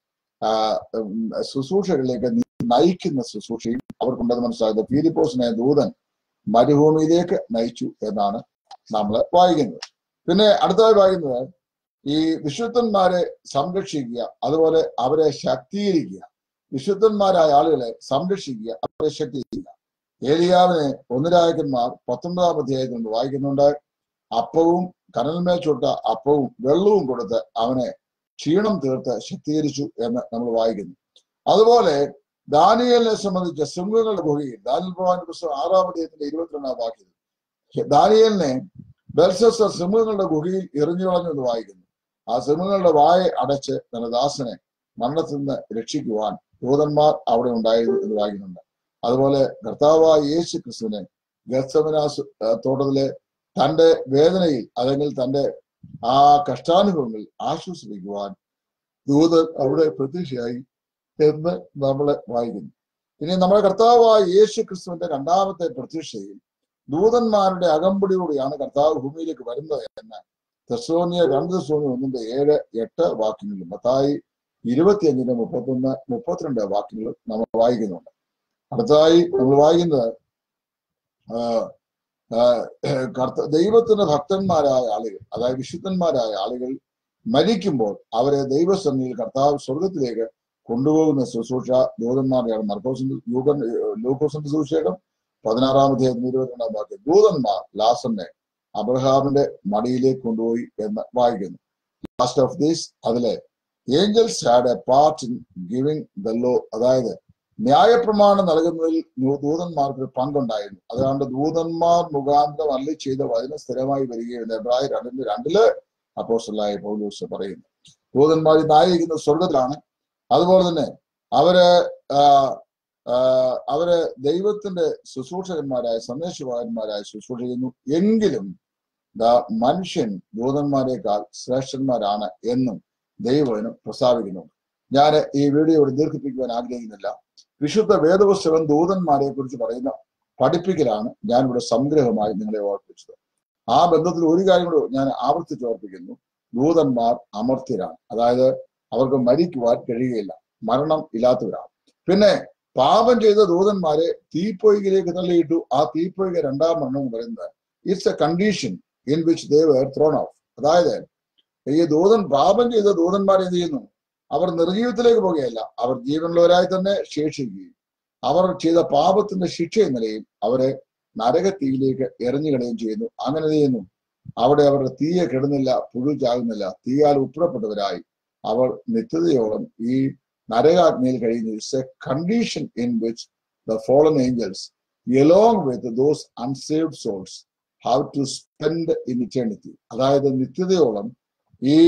ആ ഉം, ശുശ്രൂഷകളിലേക്ക് നയിക്കുന്ന ശുശ്രൂഷയും അവർക്കുണ്ടെന്ന് മനസ്സിലാക്കുന്നത് ഫിലിപ്പോസിനെ ദൂതൻ മരുഭൂമിയിലേക്ക് നയിച്ചു എന്നാണ് നമ്മൾ വായിക്കുന്നത് പിന്നെ അടുത്തതായി വായിക്കുന്നത് ഈ വിശുദ്ധന്മാരെ സംരക്ഷിക്കുക അതുപോലെ അവരെ ശക്തീകരിക്കുക വിശുദ്ധന്മാരായ ആളുകളെ സംരക്ഷിക്കുക അവരെ ശക്തീകരിക്കുക ഏലിയാവിനെ ഒന്നിരായകന്മാർ പത്തൊമ്പതാം അധ്യായത്തിൽ നിന്ന് വായിക്കുന്നുണ്ട് അപ്പവും കനൽമേൽ ചുട്ട അപ്പവും വെള്ളവും കൊടുത്ത് അവനെ ക്ഷീണം തീർത്ത് ശക്തീകരിച്ചു എന്ന് നമ്മൾ വായിക്കുന്നു അതുപോലെ ദാനിയലിനെ സംബന്ധിച്ച സിംഹങ്ങളുടെ ഗുഹയിൽ ദാനിൽ ഭഗവാന്റെ പുസ്തകം ആറാം അധ്യായത്തിന്റെ ഇരുപത്തിരണ്ടാം വാക്യത്തിൽ ദാനിയലിനെ ബൽസസർ സിംഹങ്ങളുടെ ഗുഹയിൽ എറിഞ്ഞു കളഞ്ഞു എന്ന് വായിക്കുന്നു ആ സിംഹങ്ങളുടെ വായ അടച്ച് തന്റെ ദാസനെ മരണത്തിൽ നിന്ന് രക്ഷിക്കുവാൻ ദൂതന്മാർ അവിടെ ഉണ്ടായിരുന്നു എന്ന് വായിക്കുന്നുണ്ട് അതുപോലെ കർത്താവായ യേശു ക്രിസ്തുവിനെ ഗർസമനാസ് തോട്ടത്തിലെ തന്റെ വേദനയിൽ അല്ലെങ്കിൽ തന്റെ ആ കഷ്ടാനുഭവങ്ങളിൽ ആശ്വസിപ്പിക്കുവാൻ ദൂതൻ അവിടെ പ്രത്യക്ഷയായി എന്ന് നമ്മൾ വായിക്കുന്നു ഇനി നമ്മുടെ കർത്താവായ യേശു ക്രിസ്തുവിന്റെ രണ്ടാമത്തെ പ്രത്യക്ഷയിൽ ദൂതന്മാരുടെ അകമ്പടിയോടെയാണ് കർത്താവ് ഭൂമിയിലേക്ക് വരുന്നത് എന്ന് തെസോനിയ രണ്ട് തെസോനിയ ഒന്നിന്റെ ഏഴ് എട്ട് വാക്യങ്ങളിലും മത്തായി ഇരുപത്തിയഞ്ചിന്റെ മുപ്പത്തൊന്ന് മുപ്പത്തിരണ്ട് വാക്യങ്ങൾ നമ്മൾ വായിക്കുന്നുണ്ട് അടുത്തതായി നമ്മൾ വായിക്കുന്നത് ആ, ആ, കർത്ത ദൈവത്തിന്റെ ഭക്തന്മാരായ ആളുകൾ അതായത് വിശുദ്ധന്മാരായ ആളുകൾ മരിക്കുമ്പോൾ അവരെ ദൈവസന്നിധിയിൽ കർത്താവ് സ്വർഗത്തിലേക്ക് കൊണ്ടുപോകുന്ന ശുശ്രൂഷ ദൂതന്മാരുടെയാണ് മർക്കോസിന്റെ യൂകൻ ലൂക്കോസിന്റെ സുവിശേഷം പതിനാറാമത്തെ ഇരുപത്തിരണ്ടാം വാക്യം ദൂതന്മാർ ലാസറിനെ അബ്രഹാമിന്റെ മടിയിലേക്ക് കൊണ്ടുപോയി എന്ന് വായിക്കുന്നു ലാസ്റ്റ് ഓഫ് ദിസ് അതിലെ angels had a part in giving the law അതായത് ന്യായപ്രമാണം നൽകുന്നതിൽ ദൂ- ദൂതന്മാർക്ക് ഒരു പങ്കുണ്ടായിരുന്നു അതുകൊണ്ട് ദൂതന്മാർ മുഖാന്തരം അല്ലി ചെയ്ത വചനം സ്ഥിരമായി വരികയും എബ്രായ രണ്ടിന്റെ രണ്ടില് അപ്പോസ്റ്റലായ പൗലൂസ് പറയുന്നു ദൂതന്മാർ നായിരിക്കുന്ന സ്വർഗത്തിലാണ് അതുപോലെ തന്നെ അവര് ആ, ആ, അവര് ദൈവത്തിന്റെ ശുശ്രൂഷകന്മാരായ സന്ദേശവാഹന്മാരായ ശുശ്രൂഷ ചെയ്യുന്നു എങ്കിലും ദാ മനുഷ്യൻ ദൂതന്മാരെക്കാൾ ശ്രേഷ്ഠന്മാരാണ് എന്നും ദൈവവചനം പ്രസ്താവിക്കുന്നുണ്ട് ഞാൻ ഈ വീഡിയോ ഇവിടെ ദീർഘിപ്പിക്കുവാൻ ആഗ്രഹിക്കുന്നില്ല വിശുദ്ധ വേദപുസ്തകം ദൂതന്മാരെ കുറിച്ച് പറയുന്ന പഠിപ്പിക്കലാണ് ഞാൻ ഇവിടെ സംഗ്രഹമായി നിങ്ങളെ ഓർപ്പിച്ചത് ആ ബന്ധത്തിൽ ഒരു കാര്യം കൂടെ ഞാൻ ആവർത്തിച്ച് ഓർപ്പിക്കുന്നു ദൂതന്മാർ അമർത്യരാണ് അതായത് അവർക്ക് മരിക്കുവാൻ കഴിയുകയില്ല മരണം ഇല്ലാത്തവരാണ് പിന്നെ പാപം ചെയ്ത ദൂതന്മാരെ തീപ്പൊയ്കയിലേക്ക് തള്ളിയിട്ടു ആ തീപ്പൊയ്ക രണ്ടാം മരണം എന്ന് പറയുന്നത് it's a condition in which they were thrown of അതായത് ഈ ദൂതൻ പാപം ചെയ്ത ദൂതന്മാർ എന്ത് ചെയ്യുന്നു അവർ നിർജീവത്തിലേക്ക് പോകുകയല്ല അവർ ജീവനുള്ളവരായി തന്നെ ശേഷിക്കുകയും അവർ ചെയ്ത പാപത്തിന്റെ ശിക്ഷ എന്ന നിലയിൽ അവരെ നരകത്തീയിലേക്ക് എറിഞ്ഞുകളയുകയും ചെയ്യുന്നു അങ്ങനെ എന്ത് ചെയ്യുന്നു അവിടെ അവരുടെ തീയെ കെടുന്നില്ല പുഴു ചാകുന്നില്ല തീയാൽ ഉപ്പിടപ്പെട്ടവരായി അവർ നിത്യതയോളം ഈ നരകാഗ്നിയിൽ കഴിയുന്നു it's a condition in which the fallen angels along with those unsaved souls how to spend in eternity അതായത് നിത്യതയോളം ഈ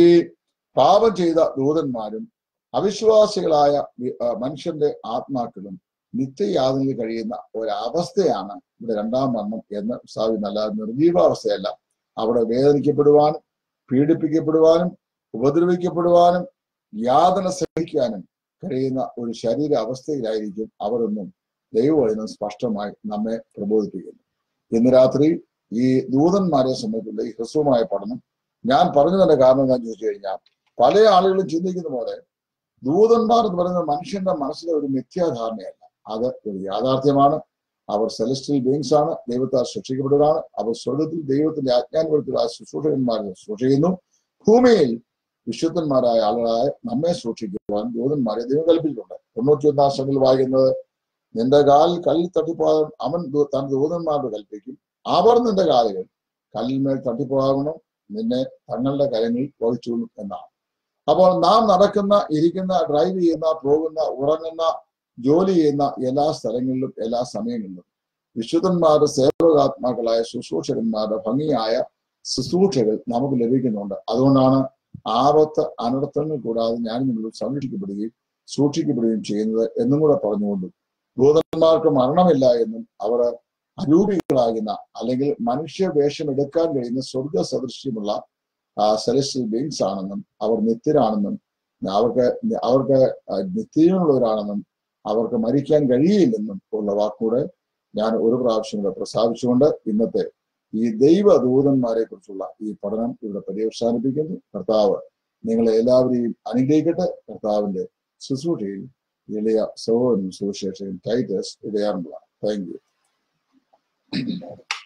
പാപം ചെയ്ത ദൂതന്മാരും അവിശ്വാസികളായ വി- ആ, മനുഷ്യന്റെ ആത്മാക്കളും നിത്യയാതനയിൽ കഴിയുന്ന ഒരവസ്ഥയാണ് ഇവിടെ രണ്ടാം മരണം എന്ന് സ്ഥാപിക്കുന്ന നിർജീവാവസ്ഥയല്ല അവിടെ വേദനിക്കപ്പെടുവാനും പീഡിപ്പിക്കപ്പെടുവാനും ഉപദ്രവിക്കപ്പെടുവാനും യാതന സഹിക്കാനും കഴിയുന്ന ഒരു ശരീര അവസ്ഥയിലായിരിക്കും അവരെന്നും ദൈവവചനം സ്പഷ്ടമായി നമ്മെ പ്രബോധിപ്പിക്കുന്നു ഇന്ന് രാത്രി ഈ ദൂതന്മാരെ സംബന്ധിച്ചുള്ള ഈ ഹ്രസ്വമായ പഠനം ഞാൻ പറഞ്ഞതിന്റെ കാരണം എന്താണെന്ന് ചോദിച്ചു കഴിഞ്ഞാൽ പല ആളുകളും ചിന്തിക്കുന്ന പോലെ ദൂതന്മാർ എന്ന് പറയുന്നത് മനുഷ്യന്റെ മനസ്സിലെ ഒരു മിഥ്യാധാരണയല്ല അത് ഒരു യാഥാർത്ഥ്യമാണ് അവർ സെലസ്റ്റിയൽ ബീങ്സ് ആണ് ദൈവത്താൽ സൃഷ്ടിക്കപ്പെടുകയാണ് അവർ സ്വർഗത്തിൽ ദൈവത്തിന്റെ ആജ്ഞാനുഭവത്തിലുള്ള ശുശ്രൂഷകന്മാരെ ശുശ്രൂഷ ചെയ്യുന്നു ഭൂമിയിൽ വിശുദ്ധന്മാരായ ആളുകളായ നമ്മെ സൂക്ഷിക്കുവാൻ ദൂതന്മാരെ ദൈവം കൽപ്പിച്ചിട്ടുണ്ട് തൊണ്ണൂറ്റി ഒന്നാം ശ്രമിൽ വായിക്കുന്നത് നിന്റെ കാൽ കല്ലിൽ തട്ടിപ്പോകാൻ അവൻ ദൂ- തന്റെ ദൂതന്മാരോട് കൽപ്പിക്കും അവർ നിന്റെ കാലുകൾ കല്ലിന്മേൽ തട്ടിപ്പോകണം നിന്നെ തങ്ങളുടെ കരങ്ങളിൽ വഹിച്ചോളും എന്നാണ് അപ്പോൾ നാം നടക്കുന്ന ഇരിക്കുന്ന ഡ്രൈവ് ചെയ്യുന്ന പോകുന്ന ഉറങ്ങുന്ന ജോലി ചെയ്യുന്ന എല്ലാ സ്ഥലങ്ങളിലും എല്ലാ സമയങ്ങളിലും വിശുദ്ധന്മാരുടെ സേവകാത്മാക്കളായ ശുശ്രൂഷകന്മാരുടെ ഭംഗിയായ ശുശ്രൂഷകൾ നമുക്ക് ലഭിക്കുന്നുണ്ട് അതുകൊണ്ടാണ് ആപത്ത് അനർത്ഥങ്ങൾ കൂടാതെ ഞാൻ നിങ്ങൾ സംരക്ഷിക്കപ്പെടുകയും സൂക്ഷിക്കപ്പെടുകയും ചെയ്യുന്നത് എന്നും കൂടെ പറഞ്ഞുകൊണ്ടും ദൂതന്മാർക്ക് മരണമില്ല എന്നും അവർ അരൂപികളാകുന്ന അല്ലെങ്കിൽ മനുഷ്യ വേഷം എടുക്കാൻ കഴിയുന്ന സ്വർഗ സദൃശ്യമുള്ള സെലസ്റ്റിയൽ ബീങ്സ് ആണെന്നും അവർ നിത്യരാണെന്നും അവർക്ക് അവർക്ക് നിത്യമുള്ളവരാണെന്നും അവർക്ക് മരിക്കാൻ കഴിയില്ലെന്നും ഉള്ള വാക്കൂടെ ഞാൻ ഒരു പ്രാവശ്യം കൂടെ പ്രസ്താവിച്ചുകൊണ്ട് ഇന്നത്തെ ഈ ദൈവദൂതന്മാരെ കുറിച്ചുള്ള ഈ പഠനം ഇവിടെ പര്യവസാനിപ്പിക്കുന്നു കർത്താവ് നിങ്ങളെ എല്ലാവരെയും അനുഗ്രഹിക്കട്ടെ കർത്താവിന്റെ ശുശ്രൂഷയിൽ ഇളയ സഹോദരൻ സുവിശേഷൻ ടൈറ്റസ് ഇടയാറുള്ള താങ്ക് യു